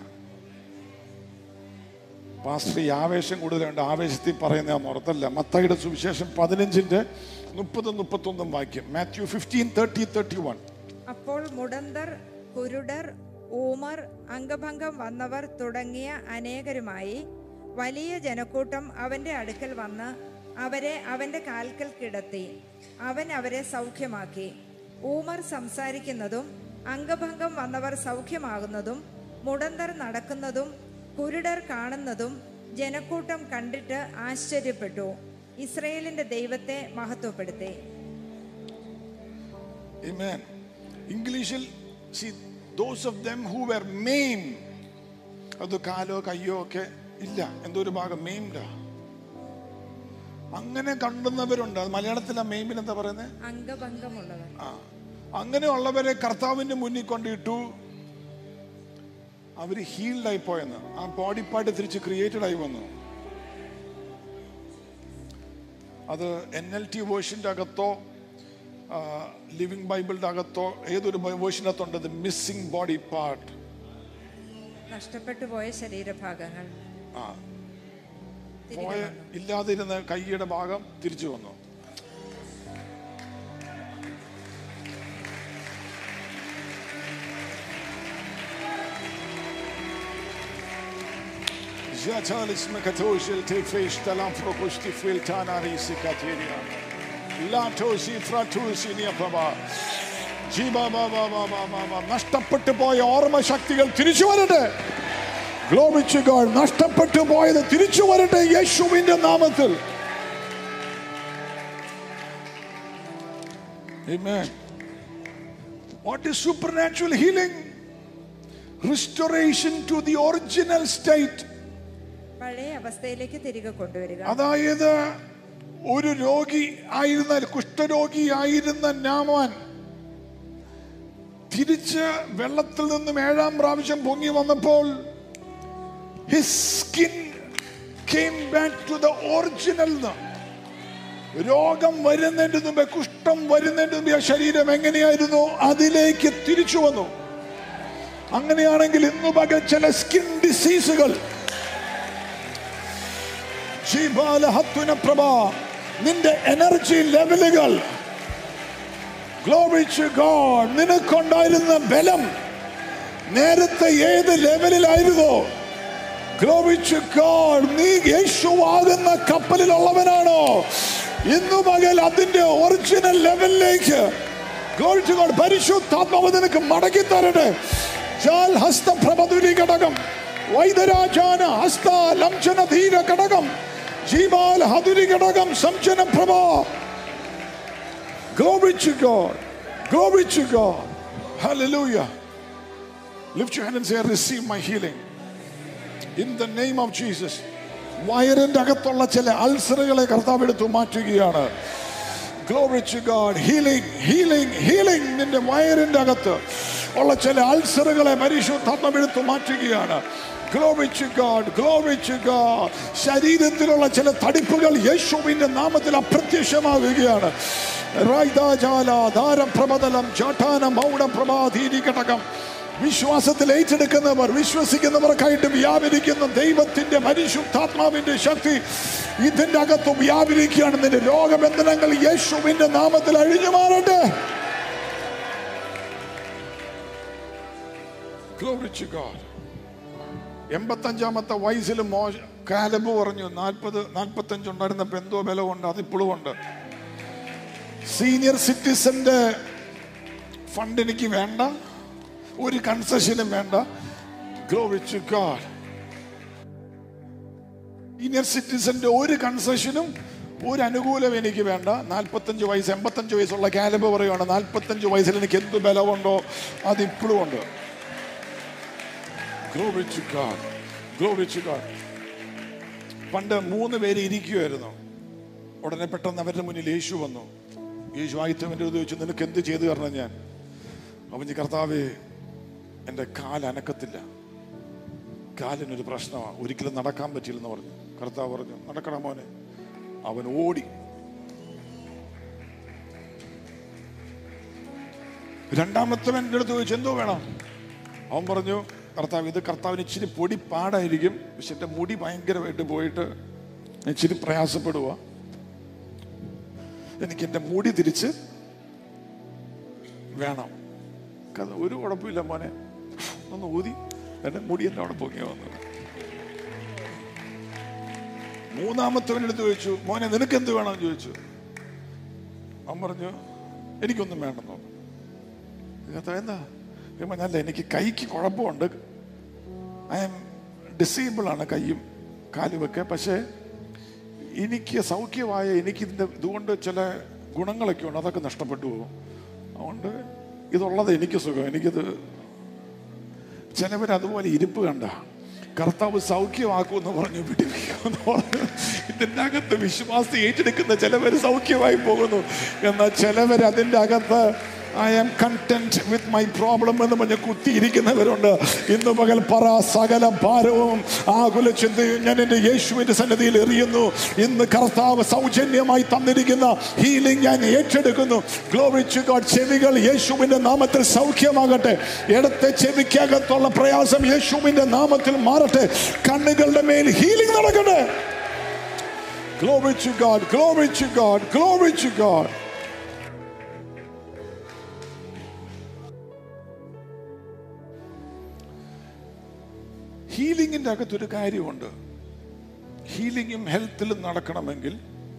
പാസ്റ്റർ ഈ ആവേശം കൂടുതലുണ്ട് ആവേശത്തിൽ പറയുന്ന ഓർത്തല്ല മത്തായിയുടെ സുവിശേഷം പതിനഞ്ചിന്റെ മുപ്പത് മുപ്പത്തൊന്നും വാക്യം Matthew fifteen thirty thirty one അപ്പോൾ മുടന്തർ കുരുടർ ഊമർ അംഗഭംഗം വന്നവർ തുടങ്ങിയ അനേകരുമായി വലിയ ജനക്കൂട്ടം അവന്റെ അടുക്കൽ വന്ന് അവരെ അവന്റെ കാൽക്കൽ കിടത്തി അവൻ അവരെ സൗഖ്യമാക്കി ഊമർ സംസാരിക്കുന്നതും അംഗഭംഗം വന്നവർ സൗഖ്യമാകുന്നതും മുടന്തർ നടക്കുന്നതും കുരുടർ കാണുന്നതും ജനക്കൂട്ടം കണ്ടിട്ട് ആശ്ചര്യപ്പെട്ടു ഇസ്രയേലിന്റെ ദൈവത്തെ മഹത്വപ്പെടുത്തി Amen. ഇംഗ്ലീഷിൽ see those of them who were maimed അത് കാലോ കയ്യോ ഒക്കെ ഇല്ല എന്തോ ഒരു ഭാഗം മെയിംഡാ അങ്ങനെ കണ്ടുന്നവരുണ്ട് അത് മലയാളത്തിലെ മെയിമിന് എന്താ പറയുന്നത് അംഗഭംഗമുള്ളവർ ആ അങ്ങനെയുള്ളവരെ കർത്താവിന്റെ മുന്നിൽ കൊണ്ടിട്ടു അവര് ഹീൽഡ് ആയി പോയെന്ന് ആ ബോഡി പാർട്ട് തിരിച്ച് ക്രിയേറ്റഡ് ആയി വന്നു അത് എൻ എൽ ടി വേർഷൻ്റെ അകത്തോ ലിവിങ് ബൈബിളിന്റെ അകത്തോ ഏതൊരു വേർഷൻ്റെ അകത്തുണ്ട് മിസ്സിംഗ് ബോഡി പാർട്ട് നഷ്ടപ്പെട്ടു പോയ ശരീരഭാഗങ്ങൾ ആ തിരികെ പോയ വന്നു ഇല്ലാതിരുന്ന കൈയുടെ ഭാഗം തിരിച്ചു വന്നു Jatalis mekatoshel tefesh talam frokosti fil tanarisi kateria. Latosi fratusi niapaba. ജീബാ ബാ ബാ ബാ ബാ ബാ ബാ. നഷ്ടപ്പെട്ടു പോയ ഓർമ്മ ശക്തികൾ തിരിച്ചു വരട്ടെ ഗ്ലോബിച്ച് ഗോഡ് നഷ്ടപ്പെട്ടു പോയത് തിരിച്ചു വരട്ടെ യേശുവിന്റെ നാമത്തിൽ Amen. What is supernatural healing? Restoration to the original state. പഴയ അവസ്ഥയിലേക്ക് തിരികെ കൊണ്ടുവരിക അതായത് ഒരു രോഗി ആയിരുന്ന കുഷ്ഠരോഗി ആയിരുന്ന നാമാൻ തിരിച്ച് വെള്ളത്തിൽ നിന്നും ഏഴാം പ്രാവശ്യം പൊങ്ങി വന്നപ്പോൾ his skin came back to the original രോഗം വരുന്നതിന് മുമ്പേ കുഷ്ഠം വരുന്നതിന് മുമ്പേ ആ ശരീരം എങ്ങനെയായിരുന്നു അതിലേക്ക് തിരിച്ചു വന്നു അങ്ങനെയാണെങ്കിൽ ഇന്ന് പകൽ ചില സ്കിൻ ഡിസീസുകൾ ജീവാലഹത്വന പ്രഭ നിന്റെ എനർജി ലെവലുകൾ Glory to God. നിനക്കുണ്ടായിരുന്ന ബലം നേരത്തെ ഏത് ലെവലിലായിരുന്നോ Glory to God. നീ യേശുവാകുന്ന കപ്പലിലുള്ളവനാണോ ഇന്നു പകൽ അതിന്റെ ഒറിജിനൽ ലെവലിലേക്ക് Glory to God. പരിശുദ്ധാത്മാവ് നിനക്ക് മടക്കി തരട്ടെ ജാൽ ഹസ്ത പ്രഭതുരി ഘടകം വൈദ്യരാജാന ഹസ്ത ലംഘന ധീര ഘടകം ജീവാൽ ഹതുരി ഘടകം സംജന പ്രഭ Glory to God. Glory to God. Hallelujah. Lift your hand and say, I receive my healing. In the name of Jesus. വയറിന്റെ അകത്തുള്ള ചില അൾസറുകളെ കർത്താവ് എടുത്തു മാറ്റുകയാണ് glory to God healing healing healing നിന്റെ വയറിന്റെ അകത്ത് ഉള്ള ചില അൾസറുകളെ പരിശുദ്ധാത്മം എടുത്തു മാറ്റുകയാണ് glory to God glory to God ശരീരത്തിലുള്ള ചില തടിപ്പുകൾ യേശുവിന്റെ നാമത്തിൽ അപ്രത്യക്ഷമാവുകയാണ് റൈദാജാല ധാരപ്രബതലം ചാട്ടാന മൗഢ പ്രഭാധീരി ഘടകം വിശ്വാസത്തിൽ ഏറ്റെടുക്കുന്നവർ വിശ്വസിക്കുന്നവർക്കായിട്ട് വ്യാപരിക്കുന്ന ദൈവത്തിന്റെ പരിശുദ്ധാത്മാവിന്റെ ശക്തി ഇതിന്റെ അകത്ത് വ്യാപരിക്കുകയാണ് നിന്റെ രോഗബന്ധനങ്ങൾ യേശുവിന്റെ നാമത്തിൽ അഴിഞ്ഞു മാറട്ടെ Glory to God. എൺപത്തഞ്ചാമത്തെ വയസ്സിൽ മോശ കാലബ് പറഞ്ഞു നാൽപ്പത് നാൽപ്പത്തഞ്ച് ഉണ്ടായിരുന്നപ്പോ എന്തോ ബലമുണ്ട് അതിപ്പോഴും ഉണ്ട് സീനിയർ സിറ്റിസന്റെ ഫണ്ട് എനിക്ക് വേണ്ട ഒരു കൺസെഷനും വേണ്ട ഗ്ലോറി ടു ഗോഡ് സീനിയർ സിറ്റിസന്റെ ഒരു കൺസെഷനും ഒരു അനുകൂലം എനിക്ക് വേണ്ട നാൽപ്പത്തഞ്ച് വയസ്സ് എൺപത്തഞ്ച് വയസ്സുള്ള കാലബ് പറയുകയാണ് നാൽപ്പത്തഞ്ച് വയസ്സിൽ എനിക്ക് എന്ത് ബലമുണ്ടോ അത് ഇപ്പോഴും ഉണ്ട് glory to God glory to God പണ്ട് മൂന്ന് പേര് ഇരിക്കുമായിരുന്നു ഉടനെ പെട്ടെന്ന് അവരുടെ മുന്നിൽ യേശു വന്നു യേശു ആയിത്തവൻ്റെ ചോദിച്ചു നിനക്ക് എന്ത് ചെയ്തു തരണം ഞാൻ അവൻ ഈ കർത്താവേ എൻ്റെ കാല് അനക്കത്തില്ല കാലിനൊരു പ്രശ്നമാണ് ഒരിക്കലും നടക്കാൻ പറ്റില്ലെന്ന് പറഞ്ഞു കർത്താവ് പറഞ്ഞു നടക്കണം മോനെ അവൻ ഓടി രണ്ടാമത്തവൻ എൻ്റെ അടുത്ത് ചോദിച്ചു എന്തോ വേണം അവൻ പറഞ്ഞു കർത്താവ് ഇത് കർത്താവിന് ഇച്ചിരി പൊടി പാടായിരിക്കും പക്ഷെ എൻ്റെ മുടി ഭയങ്കരമായിട്ട് പോയിട്ട് ഞാൻ ഇച്ചിരി പ്രയാസപ്പെടുക എനിക്ക് എൻ്റെ മുടി തിരിച്ച് വേണം കഥ ഒരു കുഴപ്പമില്ല മോനെ ഒന്ന് ഊതി എൻ്റെ മുടി എൻ്റെ അവിടെ പൊങ്ങി വന്നു മൂന്നാമത്തവനെടുത്ത് ചോദിച്ചു മോനെ നിനക്ക് എന്ത് വേണമെന്ന് ചോദിച്ചു അവൻ പറഞ്ഞു എനിക്കൊന്നും വേണ്ടെന്ന് പറഞ്ഞു ഇതിനകത്ത് എന്താ ഞാൻ പറഞ്ഞു, അല്ല എനിക്ക് കൈക്ക് കുഴപ്പമുണ്ട് ഐ എം ഡിസേബിൾ ആണ് കൈയും കാലുമൊക്കെ പക്ഷേ എനിക്ക് സൗഖ്യമായ എനിക്ക് ഇതിൻ്റെ ഇതുകൊണ്ട് ചില ഗുണങ്ങളൊക്കെ ഉണ്ട് അതൊക്കെ നഷ്ടപ്പെട്ടു പോകും അതുകൊണ്ട് ഇതുള്ളത് എനിക്ക് സുഖം എനിക്കിത് ചിലവർ അതുപോലെ ഇരിപ്പ് കണ്ട കർത്താവ് സൗഖ്യമാക്കുമെന്ന് പറഞ്ഞു പിടിപ്പിക്കുമെന്ന് പറഞ്ഞു ഇതിൻ്റെ അകത്ത് വിശ്വാസം ഏറ്റെടുക്കുന്ന ചിലവർ സൗഖ്യമായി പോകുന്നു എന്നാൽ ചിലവർ അതിൻ്റെ അകത്ത് I am content with my problem എന്ന് പറഞ്ഞ് കുത്തിയിരിക്കുന്നവരുണ്ട് ഇന്ന് പകൽ പറ സകല ഭാരവും ആകുല ചിന്തയും ഞാൻ എൻ്റെ യേശുവിൻ്റെ സന്നദ്ധിയിൽ എറിയുന്നു ഇന്ന് കർത്താവ് സൗജന്യമായി തന്നിരിക്കുന്ന ഹീലിംഗ് ഞാൻ ഏറ്റെടുക്കുന്നു ഗ്ലോറിച്ച് ഗോഡ് ചെവികൾ യേശുവിൻ്റെ നാമത്തിൽ സൗഖ്യമാകട്ടെ ഇടത്തെ ചെവിക്കകത്തുള്ള പ്രയാസം യേശുവിൻ്റെ നാമത്തിൽ മാറട്ടെ കണ്ണുകളുടെ മേൽ ഹീലിംഗ് നടക്കട്ടെ Glory to God, glory to God, glory to God. ഹീലിംഗിന്റെ അകത്തൊരു കാര്യമുണ്ട് ഹീലിംഗും ഹെൽത്തിലും നടക്കണമെങ്കിൽ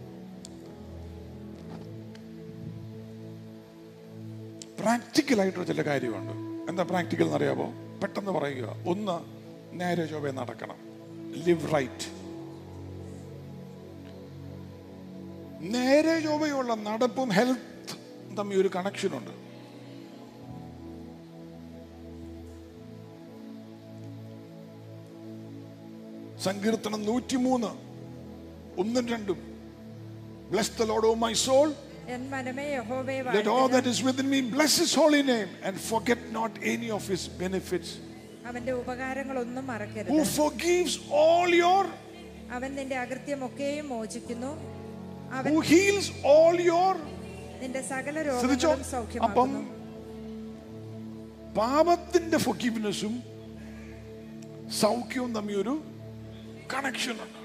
പ്രാക്ടിക്കൽ ആയിട്ടുള്ള ചില കാര്യമുണ്ട് എന്താ പ്രാക്ടിക്കൽ എന്നറിയാമോ പെട്ടെന്ന് പറയുക ഒന്ന് നേരെ ചൊവ്വേ നടക്കണം ലിവ് റൈറ്റ് നേരെ ചൊവ്വയുള്ള നടപ്പും ഹെൽത്ത് തമ്മിൽ ഒരു കണക്ഷൻ ഉണ്ട് സങ്കീർത്തനം നൂറ്റിമൂന്ന് ഒന്നും രണ്ടും Bless the Lord, O my soul. എൻ മനമേ യഹോവയെ Let all വാഴ്ത്തുക. that is within me bless his holy name and forget not any of his benefits. അവന്റെ ഉപകാരങ്ങളൊന്നും മറക്കരുത് Who forgives all your, അവൻ നിന്റെ അകൃത്യമൊക്കെയും മോചിക്കുന്നു അവൻ who heals all your. നിന്റെ സകല ശ്രദ്ധിച്ചോ രോഗങ്ങളും അപ്പം സൗഖ്യമാക്കുന്നു പാപത്തിന്റെ ഫൊഗീവ്നെസ്സും സൗഖ്യവും തമ്മിൽ ഒരു കണക്ഷൻ ഉണ്ട്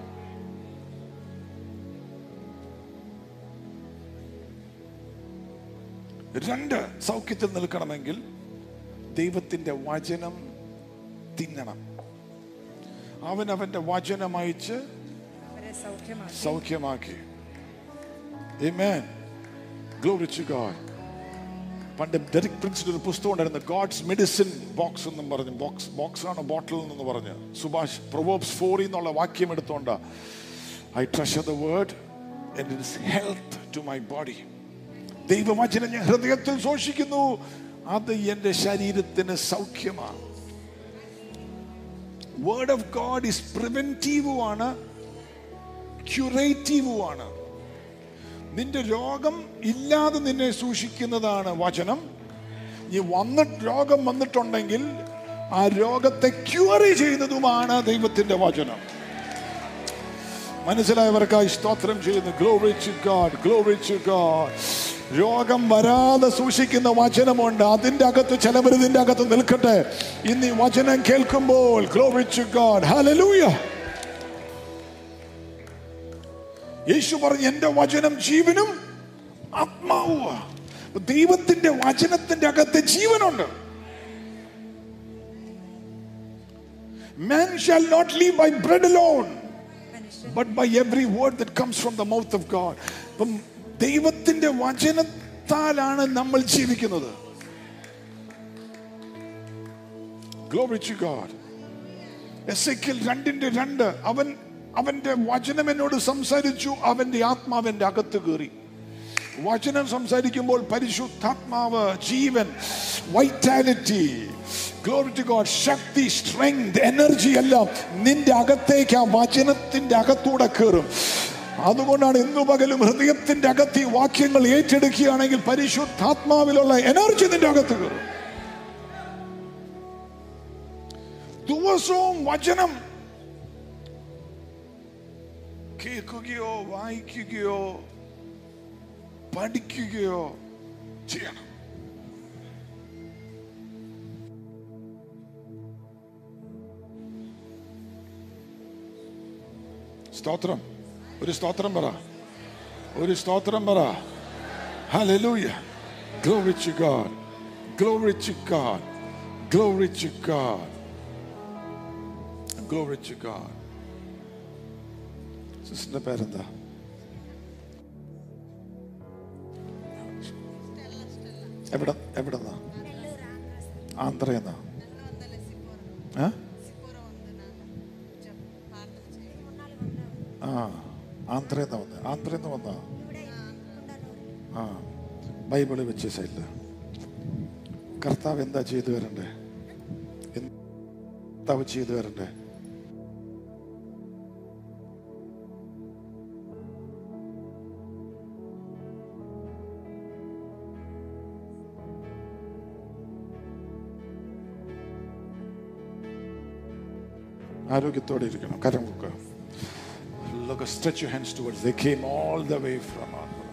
രണ്ട് സൗഖ്യത്തിൽ നിൽക്കണമെങ്കിൽ ദൈവത്തിന്റെ വചനം തിന്നണം അവൻ അവന്റെ വചനം അയച്ച് അവരെ സൗഖ്യമാക്കി സൗഖ്യമാക്കി Amen. Glory to God. പണ്ട് ഡെറിക് പ്രിൻസിന്റെ ഒരു പുസ്തകം ഉണ്ടായിരുന്നു ഗോഡ്സ് മെഡിസിൻ ബോക്സ് എന്നും പറഞ്ഞു ബോക്സ് ബോക്സ് ആണ് ബോട്ടിൽ എന്ന് പറഞ്ഞ് സുഭാഷ് പ്രൊവോബ്സ് ഫോറി എന്നുള്ള വാക്യം എടുത്തോണ്ട I treasure the word and it is health to my body ദൈവവചനം ഞാൻ ഹൃദയത്തിൽ സൂക്ഷിക്കുന്നു അത് എൻ്റെ ശരീരത്തിന് സൗഖ്യമാണ് വേർഡ് ഓഫ് ഗോഡ് ഇസ് പ്രിവെന്റീവുമാണ് ക്യൂറേറ്റീവുമാണ് നിന്റെ രോഗം ഇല്ലാതെ നിന്നെ സൂക്ഷിക്കുന്നതാണ് വചനം നീ വന്നിട്ട് രോഗം വന്നിട്ടുണ്ടെങ്കിൽ ആ രോഗത്തെ ക്യൂറി ചെയ്യുന്നതുമാണ് ദൈവത്തിന്റെ വചനം മനസ്സിലായവർക്കായി സ്തോത്രം ചെയ്യുന്നു glory to God glory to God രോഗം വരാതെ സൂക്ഷിക്കുന്ന വചനമുണ്ട് അതിന്റെ അകത്ത് ചിലവർ ഇതിന്റെ അകത്ത് നിൽക്കട്ടെ ഇന്ന് ഈ വചനം കേൾക്കുമ്പോൾ ഗ്ലോറി ടു ഗാഡ് ഹല്ലേലൂയ യേശു പറഞ്ഞു എന്റെ വചനം ജീവനും ആത്മാവുക ദൈവത്തിന്റെ വചനത്തിന്റെ അകത്ത് ജീവനുണ്ട് Man shall not live by bread alone, മനുഷ്യൻ but by every word that comes from the mouth of God. അപ്പം ദൈവത്തിന്റെ വചനത്താലാണ് നമ്മൾ ജീവിക്കുന്നത് Glory to God. എസെക്കിൽ രണ്ടിന്റെ രണ്ട് അവൻ അവന്റെ വചനം എന്നോട് സംസാരിച്ചു അവന്റെ ആത്മാവന്റെ അകത്ത് കയറി വചനം സംസാരിക്കുമ്പോൾ പരിശുദ്ധാത്മാവ് ജീവൻ വൈറ്റാലിറ്റി ഗ്ലോറി ടു ഗോഡ് ശക്തി സ്ട്രെങ്ത് എനർജി എല്ലാം നിന്റെ അകത്തേക്ക് ആ വചനത്തിന്റെ അകത്തൂടെ കയറും അതുകൊണ്ടാണ് ഇന്നു പകലും ഹൃദയത്തിന്റെ അകത്ത് ഈ വാക്യങ്ങൾ ഏറ്റെടുക്കുകയാണെങ്കിൽ പരിശുദ്ധാത്മാവിലുള്ള എനർജി നിന്റെ അകത്ത് കയറും ദിവസവും വചനം കേൾക്കുകയോ വായിക്കുകയോ പഠിക്കുകയോ ചെയ്യണം സ്തോത്രം ഒരു സ്തോത്രം പറ ഒരു സ്തോത്രം പറ hallelujah Glory to God. Glory to God. Glory to God. Glory to God. സിസ്റ്ററിന്റെ പേരെന്താ എവിടെ എവിടെന്നാ ആന്ധ്രയെന്നാ ഏ? ആ ആന്ധ്രയെന്നാ വന്നേ ആന്ധ്രയെന്ന് വന്നാ ആ ബൈബിള് വെച്ച സൈഡില് കർത്താവ് എന്താ ചെയ്തു വരണ്ടേ എന്ത് കർത്താവ് ചെയ്തു വരണ്ടേ ആരോഗ്യത്തോടെ ഇരിക്കണം കരം കൊടുക്കുക Look, stretch your hands towards. They came all the way from Andhra.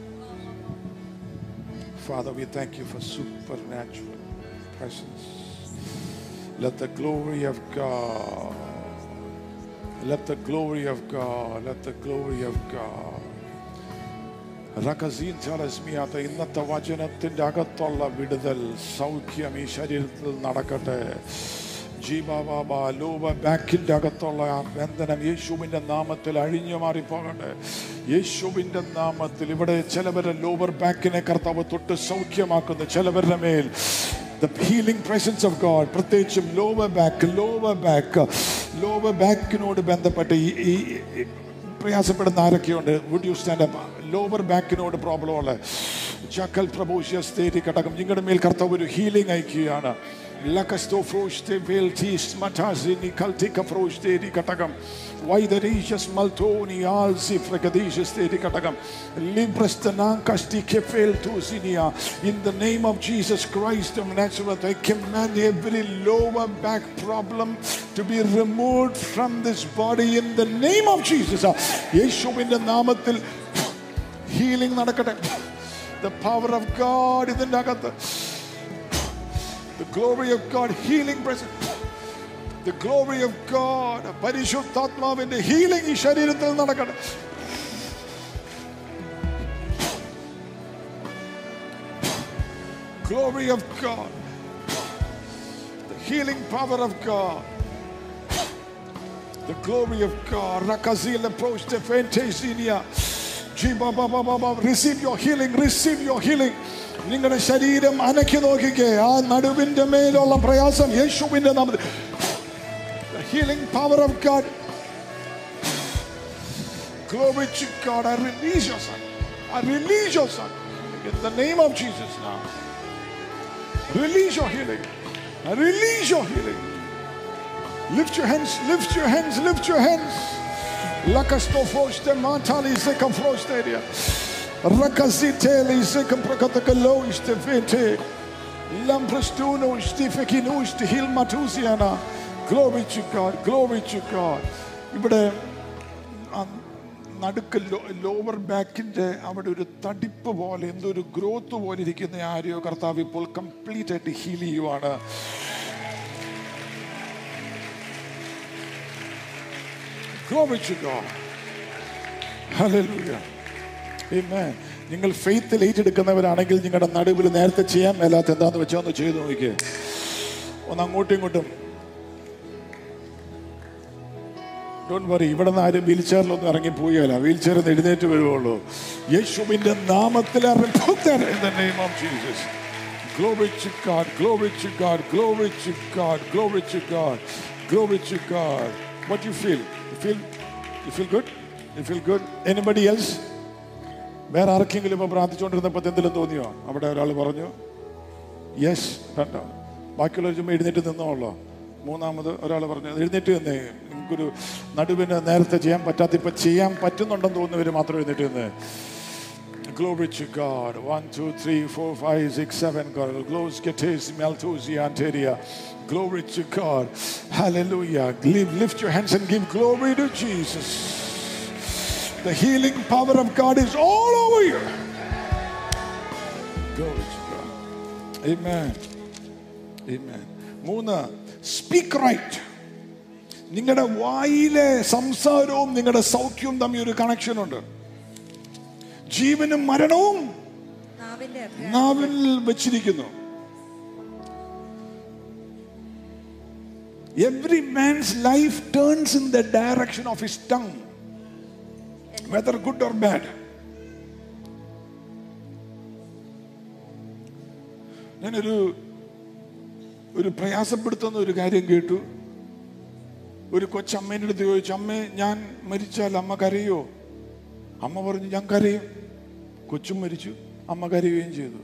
Father, we thank you for supernatural presence. Let the glory of God, let the glory of God, let the glory of God. റക്കസീൻ ചലസ്മിയാത്ത ഇന്നത്തെ വചനത്തിന്റെ അകത്തുള്ള വിടുതൽ സൗഖ്യം ഈ ശരീരത്തിൽ നടക്കട്ടെ ജീബാബാബ Loba ബാക്കിന്റെ അകത്തുള്ള ആ ബന്ധനം യേശുവിന്റെ നാമത്തിൽ അഴിഞ്ഞു മാറിപ്പോകട്ടെ യേശുവിന്റെ നാമത്തിൽ ഇവിടെ ചിലവരെ ലോവർ ബാക്കിനെ കർത്താവ് തൊട്ട് സൗഖ്യമാക്കുന്നു ചിലവരുടെ മേൽ the healing presence of God പ്രത്യേകിച്ചും lower back lower back lower ബാക്കിനോട് ബന്ധപ്പെട്ട് ഈ ഈ ഈ പ്രയാസപ്പെടുന്ന ആരൊക്കെയുണ്ട് would you stand up lower ബാക്കിനോട് പ്രോബ്ലം ഉള്ള ചക്കൽ പ്രഭോഷ്യസ് തേരി കടകം നിങ്ങളുടെ മേൽ കർത്താവ് ഒരു ഹീലിംഗ് അയക്കുകയാണ് ലക്കസ്തോ ഫ്രോഷ് തേ വേൽ ടീസ് മറ്റാസിനി കൽത്തിക ഫ്രോഷ് തേരി കടകം വൈദരീഷസ് മൽത്തോനി ആൽസി ഫ്രഗദീഷസ് തേരി കടകം ലിബ്രസ്തനാം കസ്തി കെഫേൽ ടൂസിനിയ in the name of Jesus Christ of Nazareth I command every lower back problem to be removed from this body in the name of Jesus യേശുവിന്റെ നാമത്തിൽ ഹീലിംഗ് നടക്കട്ടെ the power of God ഇതിന്റെ അകത്ത് the glory of God healing presence the glory of God പരിശുദ്ധാത്മാവിന്റെ healing ഈ ശരീരത്തിൽ നടക്കട്ടെ glory of God the healing power of God the glory of God Rakazil approach the Fentasinia receive your healing receive your healing നിങ്ങളുടെ ശരീരം അനക്കി നോക്കിക്കേ ആ നടുവിന്റെ മേലുള്ള പ്രയാസം യേശുവിന്റെ നാമത്തിൽ the healing power of God glory to God I release your son I release your son in the name of Jesus now release your healing I release your healing lift your hands lift your hands lift your hands Lakastofoste mantali sekafrosteria. Rakaziteli sekaprakatakalo istefete. Lamprastuno istifekinu istihilmatusiana. Glory to God, glory to God. ഇവിടെ ആ നടുക്ക് lower ബാക്കിന്റെ അവിടെ ഒരു തടിപ്പ് പോലെ എന്തോ ഒരു growth പോലെ ഇരിക്കുന്ന ആരെയോ കർത്താവ് ഇപ്പോൾ കംപ്ലീറ്റ് ആയിട്ട് ഹീൽ ചെയ്യുവാണ് Glory to God. Hallelujah. Amen. നിങ്ങൾ ഫെയ്ത്തിൽ ഏറ്റെടുക്കുന്നവരാണെങ്കിൽ നിങ്ങളുടെ നടുവിൽ നേരത്തെ ചെയ്യാൻ മേലാത്ത എന്താന്ന് വെച്ചാൽ ഒന്ന് ചെയ്തു നോക്കിക്കേ ഒന്ന് അങ്ങോട്ടും ഇങ്ങോട്ടും ഡോണ്ട് വറി ഇവിടെ നിന്ന് ആരും വീൽ ചെയറിലൊന്നും ഇറങ്ങി പോയല്ല വീൽ ചെയറിൽ നിന്ന് എഴുന്നേറ്റ് വരുവുള്ളൂ യേശുവിന്റെ നാമത്തിൽ Glory to God, glory to God, glory to God, glory to God, glory to God. What do you feel? You feel you feel good? You feel good? Anybody else? വേറെ ആർക്കെങ്കിലും ഇപ്പൊ പ്രാർത്ഥിച്ചുകൊണ്ടിരുന്നപ്പോൾ എന്തെങ്കിലും തോന്നിയോ അവിടെ ഒരാൾ പറഞ്ഞു യെസ് കണ്ടോ ബാക്കിയുള്ളവർ ചുമ്മാ എഴുന്നേറ്റ് നിന്നോളോ മൂന്നാമത് ഒരാൾ പറഞ്ഞു എഴുന്നേറ്റ് നിന്നേ നിങ്ങൾക്കൊരു നടുവിന് നേരത്തെ ചെയ്യാൻ പറ്റാത്ത ഇപ്പൊ ചെയ്യാൻ പറ്റുന്നുണ്ടെന്ന് തോന്നുന്നവർ മാത്രം എഴുന്നേറ്റ് നിന്നേ Glory to God. One, two, three, four, five, six, seven. God. Glory Getes, Maltusi, Anteria. Glory to God. Hallelujah. Live, lift your hands and give glory to Jesus. The healing power of God is all over you. Glory to God. Amen. Amen. മൂന്ന് speak right നിങ്ങളുടെ വായിലെ സംസാരവും നിങ്ങളുടെ സൗഖ്യവും തമ്മിൽ ഒരു connection ഉണ്ട് ജീവനും മരണവും നാവിന്റെ അഭ്യാസം നാവിൽ വെച്ചിരിക്കുന്നു every man's life turns in the direction of his tongue whether good or bad. ഞാനൊരു ഒരു പ്രയാസപ്പെടുത്തുന്ന ഒരു കാര്യം കേട്ടു ഒരു കൊച്ചമ്മേൻ്റെ അടുത്ത് ചോദിച്ചു അമ്മേ ഞാൻ മരിച്ചാൽ അമ്മ കരയോ അമ്മ പറഞ്ഞു ഞാൻ കരയും കൊച്ചും മരിച്ചു അമ്മ കരയുകയും ചെയ്തു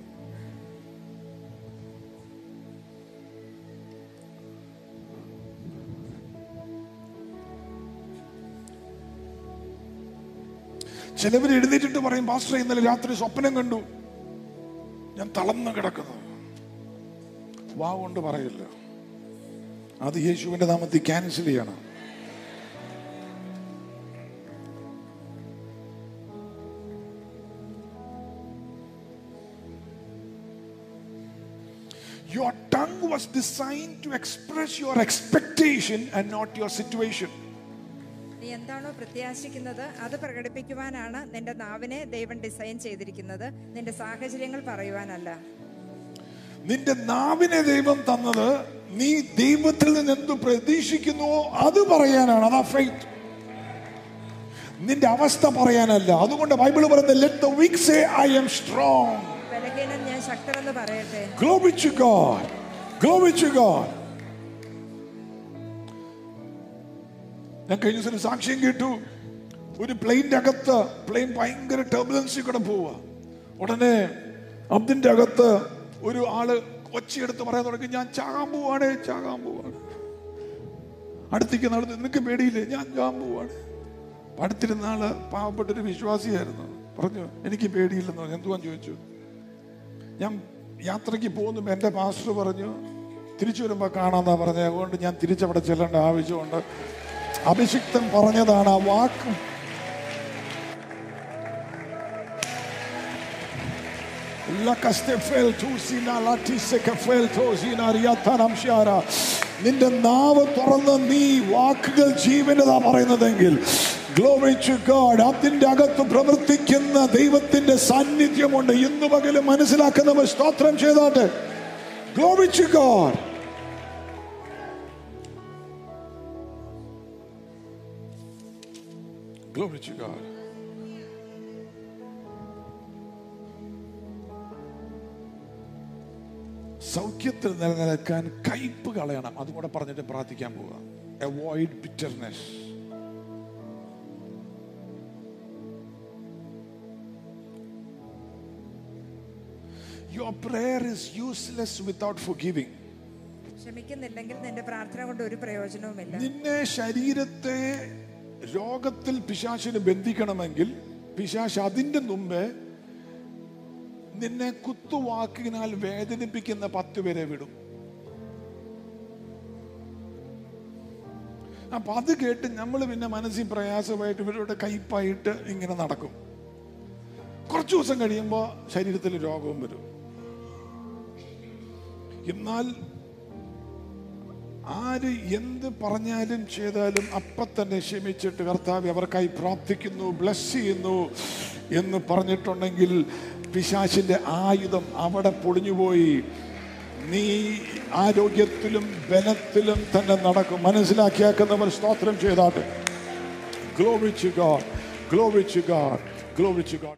ചിലവർ എഴുന്നേറ്റിട്ട് പറയും പാസ്റ്റർ ഇന്നലെ രാത്രി സ്വപ്നം കണ്ടു ഞാൻ തളർന്നു കിടക്കുന്നു വാ കൊണ്ട് പറയില്ല അത് യേശുവിന്റെ നാമത്തിൽ ക്യാൻസൽ ചെയ്യണം Your tongue was designed to express your expectation and not your situation. നീ എന്താണോ പ്രത്യാശിക്കുന്നത് അത് പ്രകടിപ്പിക്കുവാനാണ് നിന്റെ നാവിനെ ദൈവം ഡിസൈൻ ചെയ്തിരിക്കുന്നത് നിന്റെ സാഹചര്യങ്ങൾ പറയുവാനല്ല നിന്റെ നാവിനെ ദൈവം തന്നത് നീ ദൈവത്തിൽ നിന്ന് എന്ത് പ്രതീക്ഷിക്കുന്നുവോ അത് പറയാനാണ് അതാ ഫെയ്ത്ത് നിന്റെ അവസ്ഥ പറയാനല്ല അതുകൊണ്ട് ബൈബിൾ പറയുന്നത് let the weak say I am strong ബലഹീനൻ ഞാൻ ശക്തനെന്ന് പറയട്ടെ Glory to God. Glory to God. ഞാൻ കഴിഞ്ഞ ദിവസം ഒരു സാക്ഷ്യം കേട്ടു ഒരു പ്ലെയിൻ്റെ അകത്ത് പ്ലെയിൻ ഭയങ്കര ടർബുലൻസിൽ കൂടെ പോവുക ഉടനെ അതിൻ്റെ അകത്ത് ഒരു ആള് ഒച്ചയെടുത്ത് പറയാൻ തുടങ്ങി ഞാൻ ചാകാൻ പോവാണ് ചാകാൻ പോവാണ് അടുത്തേക്ക് നടന്ന് നിനക്ക് പേടിയില്ലേ ഞാൻ ചാകാൻ പോവാണ് അടുത്തിരുന്ന ആള് പാവപ്പെട്ടൊരു വിശ്വാസിയായിരുന്നു പറഞ്ഞു എനിക്ക് പേടിയില്ലെന്ന് പറഞ്ഞു എന്തുവാന്ന് ചോദിച്ചു ഞാൻ യാത്രയ്ക്ക് പോകുന്നു എൻ്റെ പാസ്റ്റർ പറഞ്ഞു തിരിച്ചു വരുമ്പോൾ കാണാന്നാ പറഞ്ഞത് അതുകൊണ്ട് ഞാൻ തിരിച്ചവിടെ ചെല്ലേണ്ട ആവശ്യമുണ്ട് അഭിഷിക്തൻ പറഞ്ഞതാണ് ആ വാക്ക് നിന്റെ നാവ് തുറന്ന് നീ വാക്കുകൾ ജീവനതാ പറയുന്നതെങ്കിൽ Glory to God. അതിന്റെ അകത്ത് പ്രവർത്തിക്കുന്ന ദൈവത്തിന്റെ സാന്നിധ്യമുണ്ട് ഇന്ന് പകലും മനസ്സിലാക്കുന്നവർ സ്തോത്രം ചെയ്താട്ടെ Glory to God. Glory to God. സൗഖ്യത്തിൽ നിലനിൽക്കാൻ കയ്പ് കളയണം അതും കൂടെ പറഞ്ഞിട്ട് പ്രാർത്ഥിക്കാൻ പോവുക avoid bitterness Your prayer is useless without forgiving. ക്ഷമിക്കുന്നില്ലെങ്കിൽ നിന്റെ പ്രാർത്ഥന കൊണ്ട് ഒരു പ്രയോജനവുമില്ല നിന്നെ ശരീരത്തെ രോഗത്തിൽ പിശാശിന് ബന്ധിക്കണമെങ്കിൽ പിശാശ് അതിന്റെ മുമ്പേ നിന്നെ കുത്തുവാക്കിനാൽ വേദനിപ്പിക്കുന്ന പത്ത് പേരെ വിടും അപ്പൊ അത് കേട്ട് നമ്മൾ പിന്നെ മനസ്സിൽ പ്രയാസമായിട്ട് ഇവരുടെ കയ്പായിട്ട് ഇങ്ങനെ നടക്കും കുറച്ചു ദിവസം കഴിയുമ്പോൾ ശരീരത്തിൽ രോഗവും വരും എന്നാൽ ആര് എന്ത് പറഞ്ഞാലും ചെയ്താലും അപ്പം തന്നെ ക്ഷമിച്ചിട്ട് കർത്താവ് അവർക്കായി പ്രാർത്ഥിക്കുന്നു ബ്ലസ് ചെയ്യുന്നു എന്ന് പറഞ്ഞിട്ടുണ്ടെങ്കിൽ പിശാചിന്റെ ആയുധം അവിടെ പൊളിഞ്ഞുപോയി നീ ആരോഗ്യത്തിലും ബലത്തിലും തന്നെ നടക്കും മനസ്സിലാക്കിയാക്കുന്നവർ സ്തോത്രം ചെയ്താട്ടെ glory to God glory to God glory to God